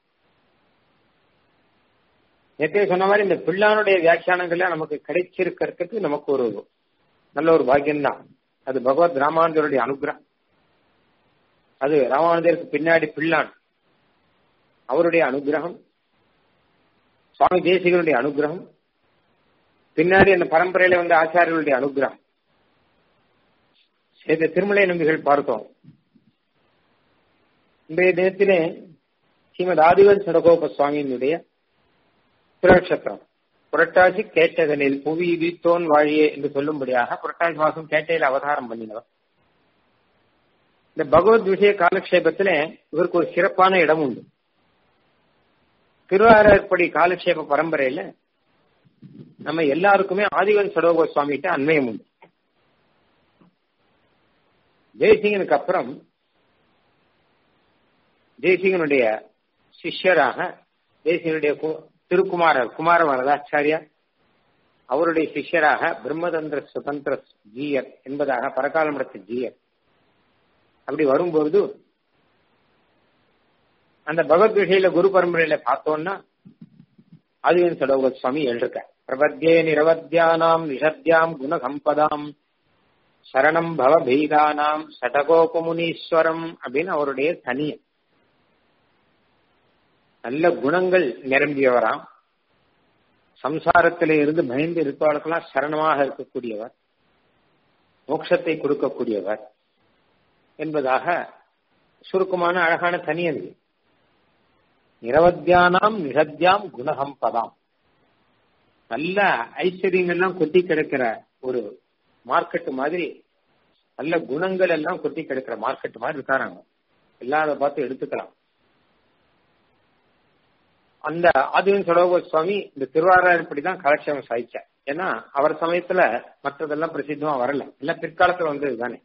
நேற்றே சொன்ன மாதிரி இந்த பிள்ளானுடைய வியாக்கியானங்கள்ல நமக்கு கிடைச்சிருக்கிறதுக்கு நமக்கு ஒரு நல்ல ஒரு பாக்கியம்தான் அது பகவத் ராமானுஜருடைய அனுகிரகம் அது ராமானுஜருக்கு பின்னாடி பிள்ளான் அவருடைய அனுகிரகம் சுவாமி தேசிகனுடைய அனுகிரகம் பின்னாடி அந்த பரம்பரையில வந்த ஆச்சாரியர்களுடைய அனுகிரகம் இந்த திருமலை நம்பிகள் பார்த்தோம் இன்றைய தினத்திலே ஸ்ரீமத் ஆதிவன் சடகோப சுவாமியினுடைய திருநட்சத்திரம் புரட்டாசி கேட்டதனில் புவி வித்தோன் வாழியே என்று சொல்லும்படியாக புரட்டாசி மாசம் கேட்டையில் அவதாரம் பண்ணினவர் இந்த பகவத் விஷய காலக்ஷேபத்துல இவருக்கு ஒரு சிறப்பான இடம் உண்டு திருவாரூர்படி காலக்ஷேப பரம்பரையில நம்ம எல்லாருக்குமே ஆதிவன் சடோக சுவாமிகிட்ட அன்மயம் உண்டு ஜெய்சிங்கனுக்கு அப்புறம் ஜெய்சிங்கனுடைய சிஷ்யராக ஜெய்சிங்கனுடைய திருக்குமாரர் குமார வரதாச்சாரியா அவருடைய சிஷ்யராக பிரம்மதந்திர சுதந்திர ஜீயர் என்பதாக பரகாலமடத்து ஜீயர் அப்படி வரும்போது அந்த பகவத் விஷயில குரு பரம்பரையில பார்த்தோம்னா ஆதிவன் சடோக சுவாமி எழுதிருக்க பிரபத்தியே நிரவத்தியானாம் நிஷத்யாம் குணசம்பதாம் சரணம் பவ பீதானாம் சடகோபமுனீஸ்வரம் அப்படின்னு அவருடைய தனியம் நல்ல குணங்கள் நிரம்பியவராம் சம்சாரத்திலே இருந்து பயந்து இருப்பவர்களுக்கெல்லாம் சரணமாக இருக்கக்கூடியவர் மோட்சத்தை கொடுக்கக்கூடியவர் என்பதாக சுருக்கமான அழகான தனியது நிரவத்தியானாம் நிஷத்யாம் குணசம்பதாம் நல்ல ஐஸ்வர்யங்கள்லாம் கொட்டி கிடக்கிற ஒரு மார்க்கெட் மாதிரி நல்ல குணங்கள் எல்லாம் கொட்டி கிடக்கிற மார்க்கெட் மாதிரி இருக்காராங்க எல்லாத பார்த்து எடுத்துக்கலாம் அந்த ஆதிவன் சடோக சுவாமி இந்த திருவாரூர்படி தான் கலட்சேபம் சாதிச்சார் ஏன்னா அவர் சமயத்துல மற்றதெல்லாம் பிரசித்தமா வரல எல்லாம் பிற்காலத்துல வந்தது தானே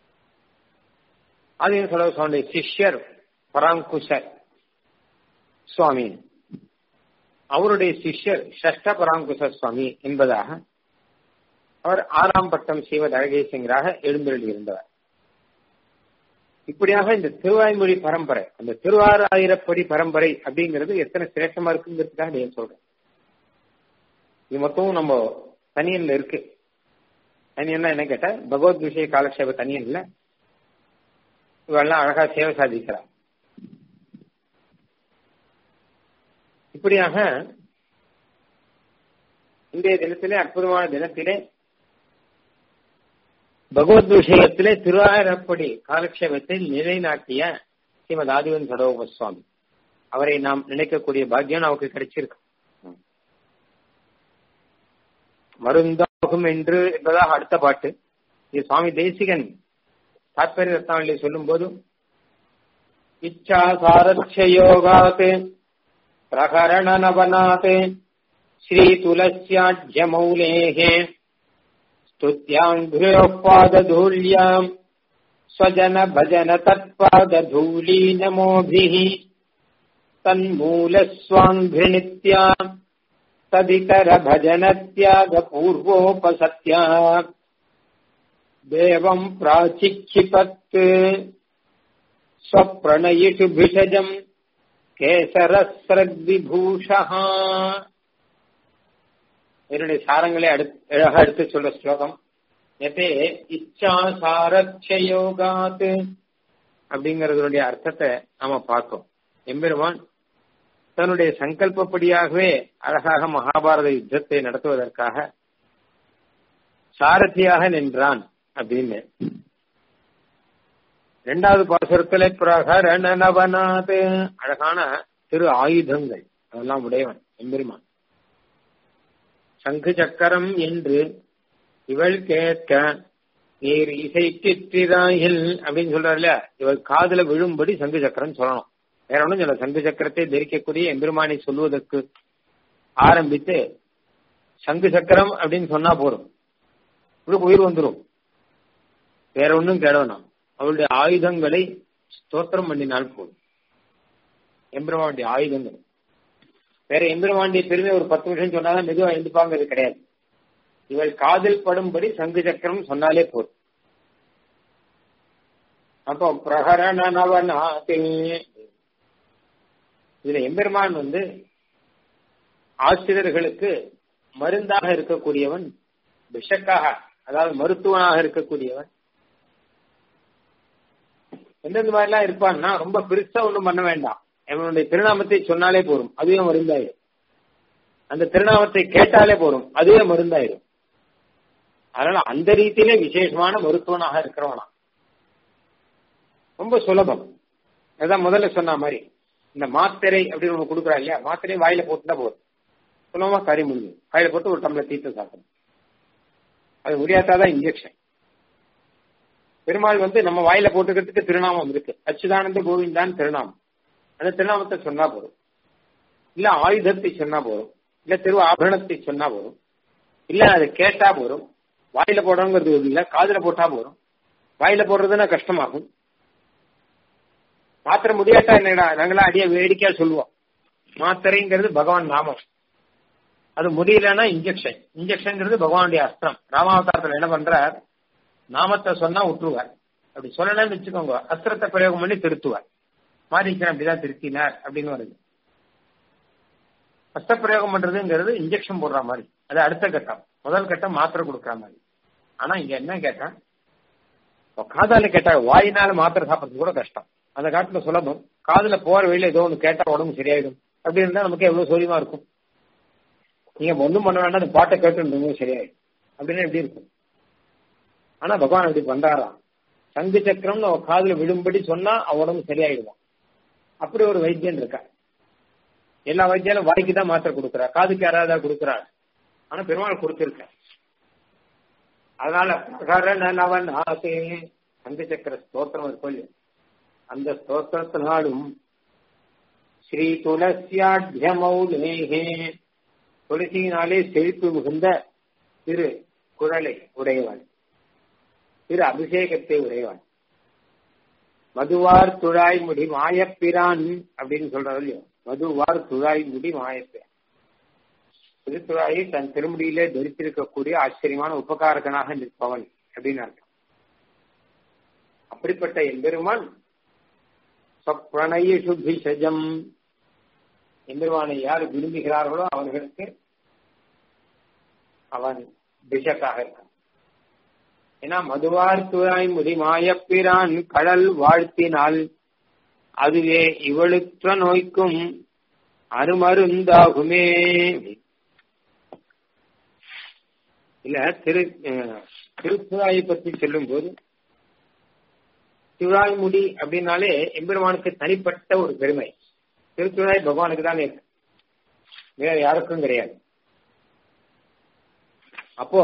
ஆதிவன் சடோக சுவாமியுடைய சிஷ்யர் பராங்குஷர் சுவாமி அவருடைய சிஷ்யர் ஷஷ்ட பராங்குச சுவாமி என்பதாக அவர் ஆறாம் பட்டம் செய்வது அழகேசிங்கராக எழுந்தருளி இருந்தவர் இப்படியாக இந்த திருவாய்மொழி பரம்பரை அந்த திருவாராயிரப்படி பரம்பரை அப்படிங்கிறது எத்தனை சிரேஷ்டமா இருக்குங்கிறதுக்காக நீங்க சொல்றேன் இது மொத்தமும் நம்ம தனியன்ல இருக்கு தனியன்னா என்ன கேட்டா பகவத் விஷய காலக்ஷேப தனியன்ல இவெல்லாம் அழகா சேவை சாதிக்கிறார் இப்படியாக இன்றைய தினத்திலே அற்புதமான தினத்திலே பகவத் விஷயத்திலே திருவாரப்படி காலக்ஷேபத்தை நிலைநாட்டிய ஸ்ரீமத் ஆதிவன் சடோப சுவாமி அவரை நாம் நினைக்கக்கூடிய பாக்கியம் நமக்கு கிடைச்சிருக்கு மருந்தாகும் என்று என்பதாக அடுத்த பாட்டு இது சுவாமி தேசிகன் தாத்பரிய ரத்னாவளி சொல்லும் போது இச்சா சாரட்சயோகாத் பிரகரண நவநாத் ஸ்ரீ துலசியாஜ்யமௌலேः स्तुत्याङ्घ्र्योपादधूल्याम् स्वजन भजन तत्पादधूली नमोभिः तन्मूलस्वाङ्घ्रिनित्या तदितर भजन त्याग पूर्वोपसत्या देवम् प्राचिक्षिपत् स्वप्रणयिषु भिषजम् கேசரஸ்ரத்விபூஷா என்னுடைய சாரங்களை அழகா எடுத்து சொல்ற ஸ்லோகம் எதே இச்சா சாரட்சயோகாத் அப்படிங்கறதுடைய அர்த்தத்தை நாம பார்த்தோம் எம்பெருமான் தன்னுடைய சங்கல்பப்படியாகவே அழகாக மகாபாரத யுத்தத்தை நடத்துவதற்காக சாரதியாக நின்றான் அப்படின்னு இரண்டாவது பாசுரத்திலே பிரகரண நவநாத் அழகான திரு ஆயுதங்கள் அதெல்லாம் உடையவன் எம்பெருமான் சங்கு சக்கரம் என்று இவள் கேட்க நீர் இசை திட்டிராயில் அப்படின்னு சொல்றாரு இல்லையா இவள் காதுல விழும்படி சங்கு சக்கரம் சொல்லணும் வேற ஒன்றும் சொல்ல சங்கு சக்கரத்தை தரிக்கக்கூடிய எம்பெருமானை சொல்வதற்கு ஆரம்பித்து சங்கு சக்கரம் அப்படின்னு சொன்னா போறோம் இவளுக்கு உயிர் வந்துடும் வேற ஒன்றும் கேடணும் அவளுடைய ஆயுதங்களை ஸ்தோத்திரம் பண்ணினால் போதும் எம்பெருமானுடைய ஆயுதங்கள் வேற எம்பெருமானுடைய பெருமை ஒரு பத்து நிமிஷம் சொன்னாதான் மெதுவா எழுந்துப்பாங்கிறது கிடையாது இவள் காதில் படும்படி சங்கு சக்கரம் சொன்னாலே போதும் அப்போ பிரகரண நவநாதே இதுல எம்பெருமான் வந்து ஆசிரியர்களுக்கு மருந்தாக இருக்கக்கூடியவன் விஷக்காக அதாவது மருத்துவனாக இருக்கக்கூடியவன் எந்தெந்த மாதிரிலாம் இருப்பான்னா ரொம்ப பெருசா ஒன்றும் பண்ண வேண்டாம் அவனுடைய திருநாமத்தை சொன்னாலே போரும் அதுவே மருந்தாயிரும் அந்த திருநாமத்தை கேட்டாலே போரும் அதுவே மருந்தாயிரும் அதனால அந்த ரீதியிலே விசேஷமான மருத்துவனாக இருக்கிறவனா ரொம்ப சுலபம் அதான் முதல்ல சொன்ன மாதிரி இந்த மாத்திரை அப்படின்னு ஒண்ணு கொடுக்குறா இல்லையா மாத்திரை வாயில போட்டுதான் போதும் சுலபமா கறி முடியும் வாயில போட்டு ஒரு டம்ளர் தீர்த்து சாப்பிடணும் அது முடியாதாதான் இன்ஜெக்ஷன் பெருமாள் வந்து நம்ம வாயில போட்டுக்கிறதுக்கு திருநாமம் இருக்கு அச்சுதானந்த கோவிந்தான் திருநாமம் அந்த திருநாமத்தை சொன்னா போதும் இல்ல ஆயுதத்தை சொன்னா போதும் இல்ல திரு ஆபரணத்தை சொன்னா போதும் இல்ல அதை கேட்டா போதும் வாயில போடுறோங்கிறது இல்ல காதுல போட்டா போதும் வாயில போடுறதுன்னா கஷ்டமாகும் மாத்திர முடியாட்டா என்னடா நாங்களாம் அடிய வேடிக்கையா சொல்லுவோம் மாத்திரைங்கிறது பகவான் நாமம் அது முடியலன்னா இன்ஜெக்ஷன் இன்ஜெக்ஷன்ங்கிறது பகவானுடைய அஸ்திரம் ராமாவதாரத்துல என்ன பண்றார் நாமத்தை சொன்னா விட்டுருவார் அப்படி சொல்லலன்னு வச்சுக்கோங்க அஸ்திரத்தை பிரயோகம் பண்ணி திருத்துவார் மாரீச்சன் அப்படிதான் திருத்தினார் அப்படின்னு வருது அஸ்த பிரயோகம் பண்றதுங்கிறது இன்ஜெக்ஷன் போடுற மாதிரி அது அடுத்த கட்டம் முதல் கட்டம் மாத்திரை கொடுக்குற மாதிரி ஆனா இங்க என்ன கேட்டா காதால கேட்டா வாயினால மாத்திரை சாப்பிடுறது கூட கஷ்டம் அந்த காட்டுல சுலபம் காதுல போற வழியில ஏதோ ஒன்று கேட்டா உடம்பு சரியாயிடும் அப்படி இருந்தா நமக்கு எவ்வளவு சௌரியமா இருக்கும் நீங்க ஒன்றும் பண்ண வேண்டாம் அந்த பாட்டை கேட்டு சரியாயிடும் அப்படின்னு எப்படி இருக்கும் ஆனா பகவான் அப்படி பண்றாராம் சங்கு சக்கரம்னு அவன் காதுல விடும்படி சொன்னா அவன் உடம்பு சரியாயிடுவான் அப்படி ஒரு வைத்தியன் இருக்கா எல்லா வைத்தியாலும் வாய்க்கு தான் மாத்திரை கொடுக்குறா காதுக்கு யாராவது கொடுக்குறாள் ஆனா பெருமாள் கொடுத்திருக்க அதனால பிரகரணவன் ஆசே சங்கு சக்கர ஸ்தோத்திரம் இருக்கும் இல்லையா அந்த ஸ்தோத்திரத்தினாலும் ஸ்ரீ துளசியாட்யமௌலேகே துளசியினாலே செழிப்பு மிகுந்த திரு குழலை உடையவன் திரு அபிஷேகத்தை உடையவன் மதுவார் துழாய் முடி மாயப்பிரான் அப்படின்னு சொல்றது இல்லையோ மதுவார் துழாய் முடி மாயப்பிரான் திருத்துழாயை தன் திருமுடியிலே தரித்திருக்கக்கூடிய ஆச்சரியமான உபகாரகனாக நிற்பவன் அப்படின்னு அர்த்தம் அப்படிப்பட்ட எம்பெருமான் சொப்ரணய சுத்தி சஜம் எம்பெருமானை யார் விரும்புகிறார்களோ அவர்களுக்கு அவன் பிஷக்காக இருக்கான் ஏன்னா மதுவார் துழாய் முடி மாயப்பிரான் கடல் வாழ்த்தினால் அதுவே இவளுற்ற நோய்க்கும் அருமருந்தாகுமே இல்ல திரு திருத்துழாயை பற்றி சொல்லும் போது துழாய்முடி அப்படின்னாலே எம்பெருமானுக்கு தனிப்பட்ட ஒரு பெருமை திருத்துழாய் பகவானுக்கு தான் இருக்கு வேற யாருக்கும் கிடையாது அப்போ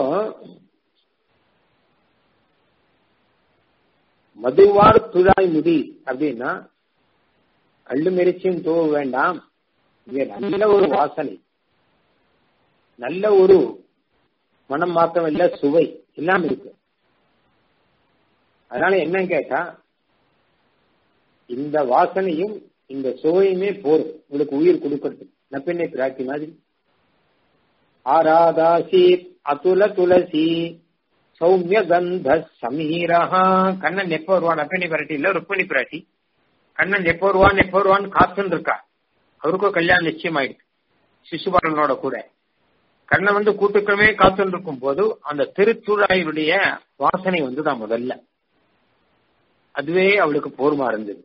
மதுவார் துழாய் முடி அப்படின்னா கள்ளு மெரிச்சும் தூவ வேண்டாம் இங்க நல்ல ஒரு வாசனை நல்ல ஒரு மனம் மாத்திரம் இல்ல சுவை எல்லாம் இருக்கு அதனால என்ன கேட்டா இந்த வாசனையும் இந்த சுவையுமே போரும் உங்களுக்கு உயிர் கொடுக்கறது நப்பெண்ணை பிராட்டி மாதிரி ஆராதாசி அதுல துளசி சௌமிய கந்த சமீரஹா கண்ணன் எப்போ வருவான் நப்பெண்ணை பிராட்டி இல்ல ருக்மிணி பிராட்டி கண்ணன் எப்போ வருவான் எப்போ வருவான்னு காத்துன்னு இருக்கா அவருக்கும் கல்யாணம் நிச்சயம் ஆயிடுச்சு சிசுபாலனோட கூட கண்ணை வந்து கூட்டுக்கமே காத்துன்னு இருக்கும் போது அந்த திருத்துழாயினுடைய வாசனை வந்துதான் முதல்ல அதுவே அவளுக்கு போர்மா இருந்தது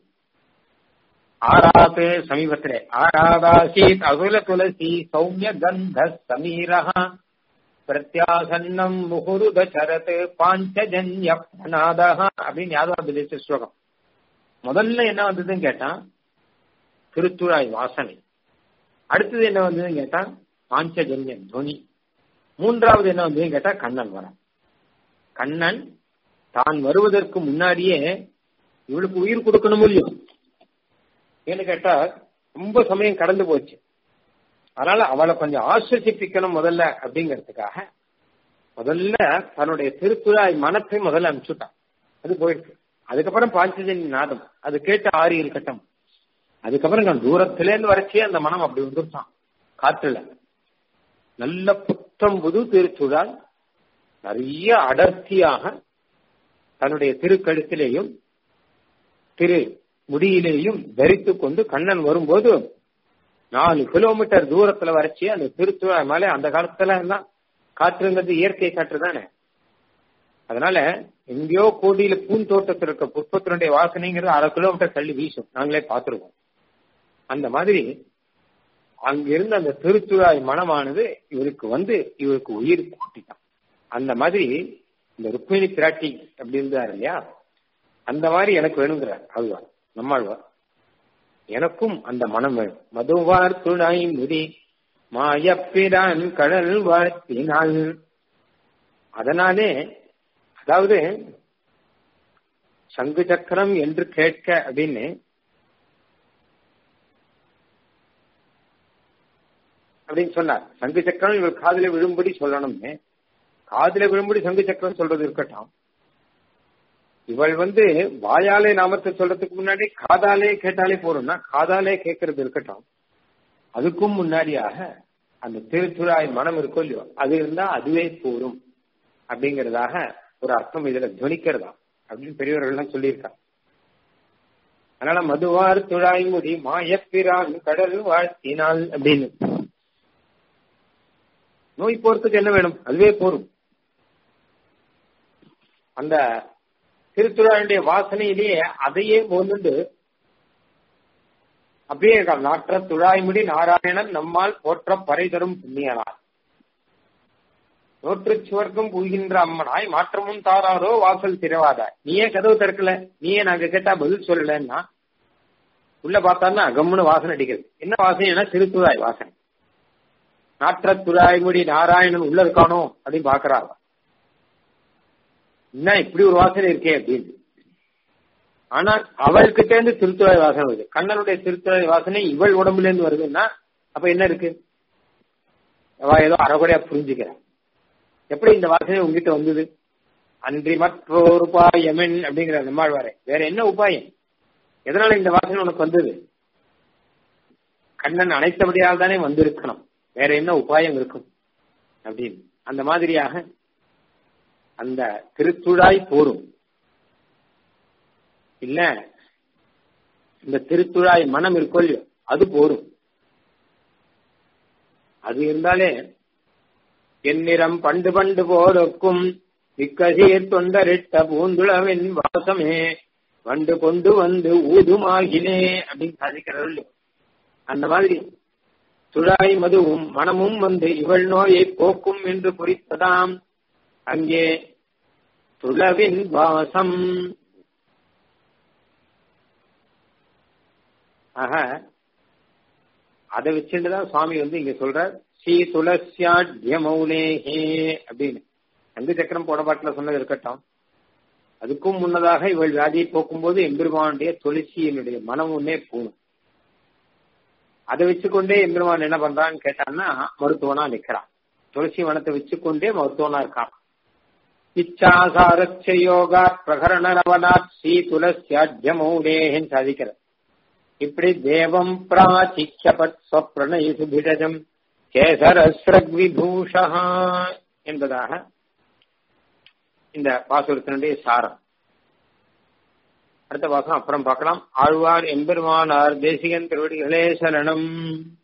ஆராது சமீபத்திலே ஆராதாசி அகுல துளசி சௌமிய கந்த சமீரஹா பிரத்யாசன்னம் முகுருத சரத் பாஞ்சஜன்ய பிரணாதஹா அப்படின்னு யாதவ ஸ்லோகம் முதல்ல என்ன வந்ததுன்னு கேட்டா திருத்துழாய் வாசனை அடுத்தது என்ன வந்ததுன்னு கேட்டா பாஞ்சஜன்ய துவனி மூன்றாவது என்ன வந்ததுன்னு கேட்டா கண்ணன் வர கண்ணன் தான் வருவதற்கு முன்னாடியே இவளுக்கு உயிர் கொடுக்கணும் முடியும் ஏன்னு கேட்டா ரொம்ப சமயம் கடந்து போச்சு அதனால அவளை கொஞ்சம் ஆஸ்வசிப்பிக்கணும் முதல்ல அப்படிங்கிறதுக்காக முதல்ல தன்னுடைய திருத்துழாய் மனத்தை முதல்ல அனுப்பிச்சுட்டான் அது போயிடுச்சு அதுக்கப்புறம் பாஞ்சஜனி நாதம் அது கேட்டு ஆறி இருக்கட்டும் அதுக்கப்புறம் நான் தூரத்துல இருந்து வரைச்சே அந்த மனம் அப்படி வந்துருச்சான் காற்றுல நல்ல புத்தம் புது திருச்சுழால் நிறைய அடர்த்தியாக தன்னுடைய திருக்கழுத்திலேயும் திரு முடியிலேயும் தரித்து கொண்டு கண்ணன் வரும்போது நாலு கிலோமீட்டர் தூரத்துல வரைச்சி அந்த திருத்துழாய் மேலே அந்த காலத்துல எல்லாம் காற்றுங்கிறது இயற்கை காற்று தானே அதனால எங்கேயோ கோடியில பூந்தோட்டத்தில் இருக்க புஷ்பத்தினுடைய வாசனைங்கிறது அரை கிலோமீட்டர் தள்ளி வீசும் நாங்களே பார்த்துருக்கோம் அந்த மாதிரி அங்கிருந்து அந்த திருத்துழாய் மனமானது இவருக்கு வந்து இவருக்கு உயிர் கூட்டிட்டான் அந்த மாதிரி இந்த ருக்மிணி பிராட்டி அப்படி இருந்தார் இல்லையா அந்த மாதிரி எனக்கு வேணுங்கிறார் அதுதான் நம்மாழ்வார் எனக்கும் அந்த மனம் வேணும் மதுவார் துணாய் முடி மாயப்பிரான் கடல் வாழ்த்தினாள் அதனாலே அதாவது சங்கு சக்கரம் என்று கேட்க அப்படின்னு அப்படின்னு சொன்னார் சங்கு சக்கரம் இவர் காதல விழும்படி சொல்லணும்னு காதல விழும்படி சங்கு சக்கரம் சொல்றது இருக்கட்டும் இவள் வந்து வாயாலே நாமத்தை சொல்றதுக்கு முன்னாடி காதாலே கேட்டாலே போறோம்னா காதாலே கேட்கறது இருக்கட்டும் அதுக்கும் முன்னாடியாக அந்த திருத்துழாய் மனம் இருக்கோ இல்லையோ அது இருந்தா அதுவே போரும் அப்படிங்கறதாக ஒரு அர்த்தம் இதுல துவனிக்கிறதா அப்படின்னு பெரியவர்கள்லாம் சொல்லியிருக்காங்க அதனால மதுவார் துழாய் முடி மாயப்பிரான் கடல் வாழ்த்தினாள் அப்படின்னு நோய் போறதுக்கு என்ன வேணும் அதுவே போரும் அந்த திருத்துழாயுடைய வாசனையிலேயே அதையே போந்துண்டு அப்படியே இருக்கான் நாற்ற துழாய்முடி நாராயணன் நம்மால் போற்ற பறை தரும் புண்ணியனார் நோற்று சுவர்க்கம் புகின்ற அம்மனாய் மாற்றமும் தாராரோ வாசல் திறவாத நீயே கதவு திறக்கல நீயே நாங்க கேட்டா பதில் சொல்லலன்னா உள்ள பார்த்தான்னா கம்முன்னு வாசனை அடிக்கிறது என்ன வாசனைனா திருத்துழாய் வாசனை நாற்ற துழாய்முடி நாராயணன் உள்ள இருக்கானோ அப்படின்னு பாக்குறாங்க என்ன இப்படி ஒரு வாசனை இருக்கே அப்படின்னு ஆனால் அவள்கிட்ட இருந்து திருத்துறை வாசனை வருது கண்ணனுடைய திருத்துறை வாசனை இவள் உடம்புல இருந்து வருதுன்னா அப்ப என்ன இருக்கு அவ ஏதோ அறகுறையா புரிஞ்சுக்கிறான் எப்படி இந்த வாசனை உங்ககிட்ட வந்தது அன்றி மற்றொரு உபாயமென் அப்படிங்கிற நம்மாழ்வாரே வேற என்ன உபாயம் எதனால இந்த வாசனை உனக்கு வந்தது கண்ணன் அனைத்தபடியால் தானே வந்திருக்கணும் வேற என்ன உபாயம் இருக்கும் அப்படின்னு அந்த மாதிரியாக அந்த திருத்துழாய் போரும் இல்ல இந்த திருத்துழாய் மனம் இருக்கோ இல்லையோ அது போரும் அது இருந்தாலே என்னிறம் பண்டு பண்டு போருக்கும் இக்கசீர் தொண்டரிட்ட பூந்துளவின் வாசமே வண்டு கொண்டு வந்து ஊதுமாகினே அப்படின்னு சாதிக்கிறார்கள் அந்த மாதிரி துழாய் மதுவும் மனமும் வந்து இவள் நோயை போக்கும் என்று குறித்ததாம் அங்கே துளவின் வாசம் ஆக அதை வச்சுட்டுதான் சுவாமி வந்து இங்க சொல்றார் ஸ்ரீ துளசியாட்ய மௌனேஹே அப்படின்னு அங்கு சக்கரம் போடப்பாட்டில் சொன்னது இருக்கட்டும் அதுக்கும் முன்னதாக இவள் வியாதியை போக்கும்போது எம்பெருமானுடைய துளசியினுடைய மனம் ஒன்னே போகணும் அதை வச்சுக்கொண்டே எம்பெருமான் என்ன பண்றான்னு கேட்டான்னா மருத்துவனா நிக்கிறான் துளசி வனத்தை வச்சுக்கொண்டே மருத்துவனா இருக்கான் இச்சாசாரச்ச யோகா பிரகரண ரவனாத் ஸ்ரீ துளசியாட்யமௌடேன்னு சாதிக்கிற இப்படி தேவம் பிராச்சிக்கப்பட் ஸ்வப்ரணய சுபிடஜம் கேசரஸ்ரக் விபூஷா என்பதாக இந்த பாசுரத்தினுடைய சாரம் அடுத்த பாசம் அப்புறம் பார்க்கலாம் ஆழ்வார் எம்பெருமானார் தேசிகன் திருவடிகளே சரணம்